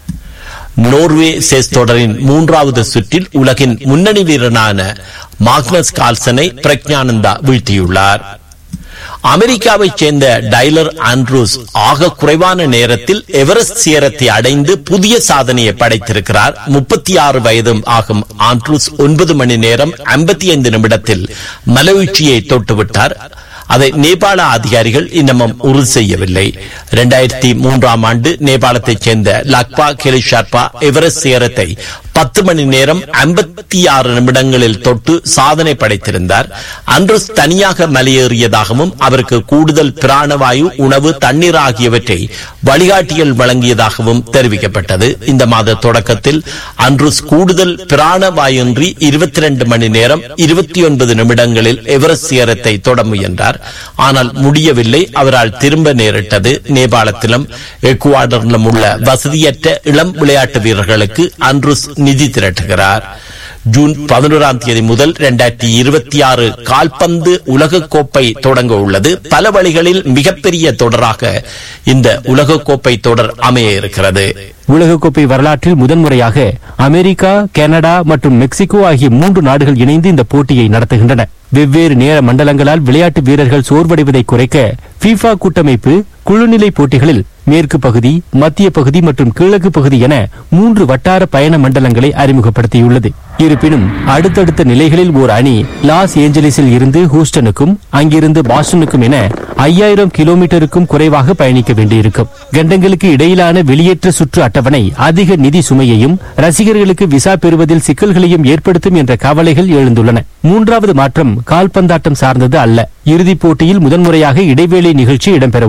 நோர்வே செஸ் தொடரின் மூன்றாவது சுற்றில் உலகின் முன்னணி வீரனான மாக்னஸ் கால்சனை பிரக்ஞானந்தா வீழ்த்தியுள்ளார் அமெரிக்காவைச் சேர்ந்த டைலர் ஆண்ட்ரூஸ் ஆக குறைவான நேரத்தில் எவரெஸ்ட் சிகரத்தை அடைந்து புதிய சாதனையை படைத்திருக்கிறார் முப்பத்தி ஆறு வயதும் ஆகும் ஆண்ட்ரூஸ் ஒன்பது மணி நேரம் ஐம்பத்தி ஐந்து நிமிடத்தில் மலை உச்சியை தொட்டுவிட்டார் அதை நேபாள அதிகாரிகள் இன்னமும் உறுதி செய்யவில்லை இரண்டாயிரத்தி மூன்றாம் ஆண்டு நேபாளத்தைச் சேர்ந்த லக்பா கெலி ஷர்பா எவரெஸ்ட் சிகரத்தை பத்து மணி நேரம் ஐம்பத்தி ஆறு நிமிடங்களில் தொட்டு சாதனை படைத்திருந்தார் அன்று தனியாக மலையேறியதாகவும் அவருக்கு கூடுதல் பிராணவாயு உணவு தண்ணீர் ஆகியவற்றை வழிகாட்டிகள் வழங்கியதாகவும் தெரிவிக்கப்பட்டது இந்த மாத தொடக்கத்தில் அன்று கூடுதல் பிராணவாயின்றி இருபத்தி ரெண்டு மணி நேரம் இருபத்தி ஒன்பது நிமிடங்களில் எவரெஸ்ட் சிகரத்தை தொட முயன்றார் ஆனால் முடியவில்லை அவரால் திரும்ப நேரிட்டது நேபாளத்திலும் எக்குவாடரிலும் உள்ள வசதியற்ற இளம் விளையாட்டு வீரர்களுக்கு அன்ருஸ் நிதி திரட்டுகிறார் ஜூன் பதினோராம் தேதி முதல் இரண்டாயிரத்தி இருபத்தி ஆறு கால்பந்து உலகக்கோப்பை தொடங்க உள்ளது பல வழிகளில் மிகப்பெரிய தொடராக இந்த உலகக்கோப்பை தொடர் அமைய இருக்கிறது உலகக்கோப்பை வரலாற்றில் முதன்முறையாக அமெரிக்கா கனடா மற்றும் மெக்சிகோ ஆகிய மூன்று நாடுகள் இணைந்து இந்த போட்டியை நடத்துகின்றன வெவ்வேறு நேர மண்டலங்களால் விளையாட்டு வீரர்கள் சோர்வடைவதை குறைக்க FIFA கூட்டமைப்பு குழுநிலை போட்டிகளில் மேற்கு பகுதி மத்திய பகுதி மற்றும் கிழக்கு பகுதி என மூன்று வட்டார பயண மண்டலங்களை அறிமுகப்படுத்தியுள்ளது இருப்பினும் அடுத்தடுத்த நிலைகளில் ஓர் அணி லாஸ் ஏஞ்சலிஸில் இருந்து ஹூஸ்டனுக்கும் அங்கிருந்து பாஸ்டனுக்கும் என ஐயாயிரம் கிலோமீட்டருக்கும் குறைவாக பயணிக்க வேண்டியிருக்கும் கண்டங்களுக்கு இடையிலான வெளியேற்ற சுற்று அட்டவணை அதிக நிதி சுமையையும் ரசிகர்களுக்கு விசா பெறுவதில் சிக்கல்களையும் ஏற்படுத்தும் என்ற கவலைகள் எழுந்துள்ளன மூன்றாவது மாற்றம் கால்பந்தாட்டம் சார்ந்தது அல்ல இறுதிப் போட்டியில் முதன்முறையாக இடைவேளை நிகழ்ச்சி இடம்பெற உள்ளது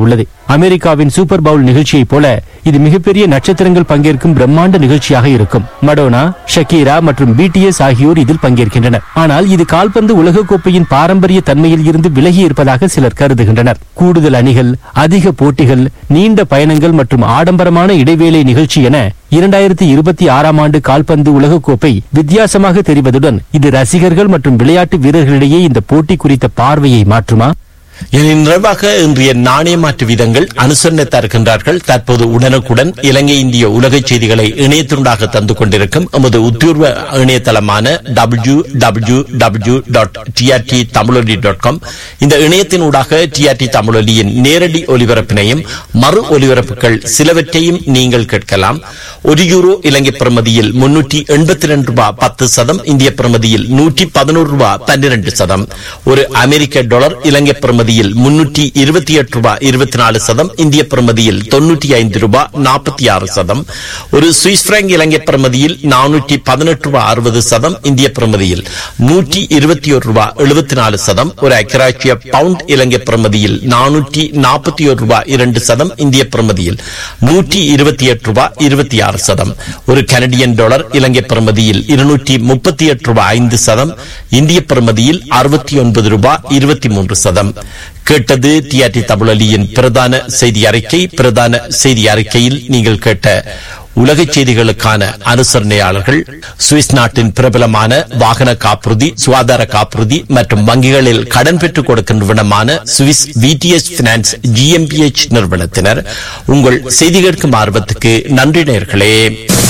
அமெரிக்காவின் சூப்பர் பவுல் நிகழ்ச்சியைப் போல இது மிகப்பெரிய நட்சத்திரங்கள் பங்கேற்கும் பிரம்மாண்ட நிகழ்ச்சியாக இருக்கும் மடோனா ஷக்கீரா மற்றும் பிடிஎஸ் ஆகியோர் இதில் பங்கேற்கின்றனர் ஆனால் இது கால்பந்து உலகக்கோப்பையின் பாரம்பரிய தன்மையில் இருந்து விலகி இருப்பதாக சிலர் கருதுகின்றனர் கூடுதல் அணிகள் அதிக போட்டிகள் நீண்ட பயணங்கள் மற்றும் ஆடம்பரமான இடைவேளை நிகழ்ச்சி என இரண்டாயிரத்தி இருபத்தி ஆறாம் ஆண்டு கால்பந்து உலகக்கோப்பை வித்தியாசமாக தெரிவதுடன் இது ரசிகர்கள் மற்றும் விளையாட்டு வீரர்களிடையே இந்த போட்டி குறித்த பார்வையை மாற்றுமா இனி நிறைவாக இன்றைய நாணய மாற்று வீதங்கள் அனுசரணை தருகின்றார்கள் தற்போது உடனுக்குடன் இலங்கை இந்திய உலக செய்திகளை இணையத்தினூடாக தந்து கொண்டிருக்கும் எமது உத்தியோர்வ இணையதளமான W W W dot TRT Tamiloli dot com இந்த இணையத்தினூடாக டிஆர்டி தமிழொலியின் நேரடி ஒலிபரப்பினையும் மறு ஒலிபரப்புகள் சிலவற்றையும் நீங்கள் கேட்கலாம் ஒரு யூரோ இலங்கை பிரமதியில் முன்னூற்றி எண்பத்தி ரெண்டு ரூபாய் பத்து சதம் இந்திய பிரமதியில் நூற்றி பதினோரு ரூபாய் பன்னிரண்டு சதம் ஒரு அமெரிக்க டாலர் இலங்கை பிரமதியில் முன்னூற்றி இருபத்தி எட்டு ரூபாய் இருபத்தி நாலு சதம் இந்திய பிரமதியில் தொன்னூற்றி ஐந்து ரூபாய் நாற்பத்தி ஆறு சதம் ஒரு சுவிஸ் பிராங்க் இலங்கை பிரமதியில் நானூற்றி பதினெட்டு ரூபாய் அறுபது சதம் இந்திய பிரமதியில் நூற்றி இருபத்தி ஒரு ரூபாய் எழுபத்தி நாலு சதம் ஒரு அக்கராட்சிய பவுண்ட் இலங்கை பிரமதியில் நானூற்றி நாற்பத்தி ஒரு ரூபாய் இரண்டு சதம் இந்திய பிரமதியில் நூற்றி இருபத்தி எட்டு ரூபாய் இருபத்தி ஆறு சதம் ஒரு கனடியன் டாலர் இலங்கை பிரமதியில் இருநூற்றி முப்பத்தி எட்டு ரூபாய் ஐந்து சதம் இந்திய பிரமதியில் அறுபத்தி ஒன்பது ரூபாய் இருபத்தி மூன்று சதம் கேட்டது டிஆர்டி தமிழலியின் பிரதான செய்தி அறிக்கை பிரதான செய்தி அறிக்கையில் நீங்கள் கேட்ட உலக செய்திகளுக்கான அனுசரணையாளர்கள் சுவிஸ் நாட்டின் பிரபலமான வாகன காப்புறுதி சுகாதார காப்புறுதி மற்றும் வங்கிகளில் கடன் பெற்றுக் கொடுக்கும் நிறுவனமான சுவிஸ் விடிஎஸ் பினான்ஸ் ஜிஎம்பிஎச் நிறுவனத்தினர் உங்கள் செய்தி கேட்கும் ஆர்வத்துக்கு நன்றி நேர்களே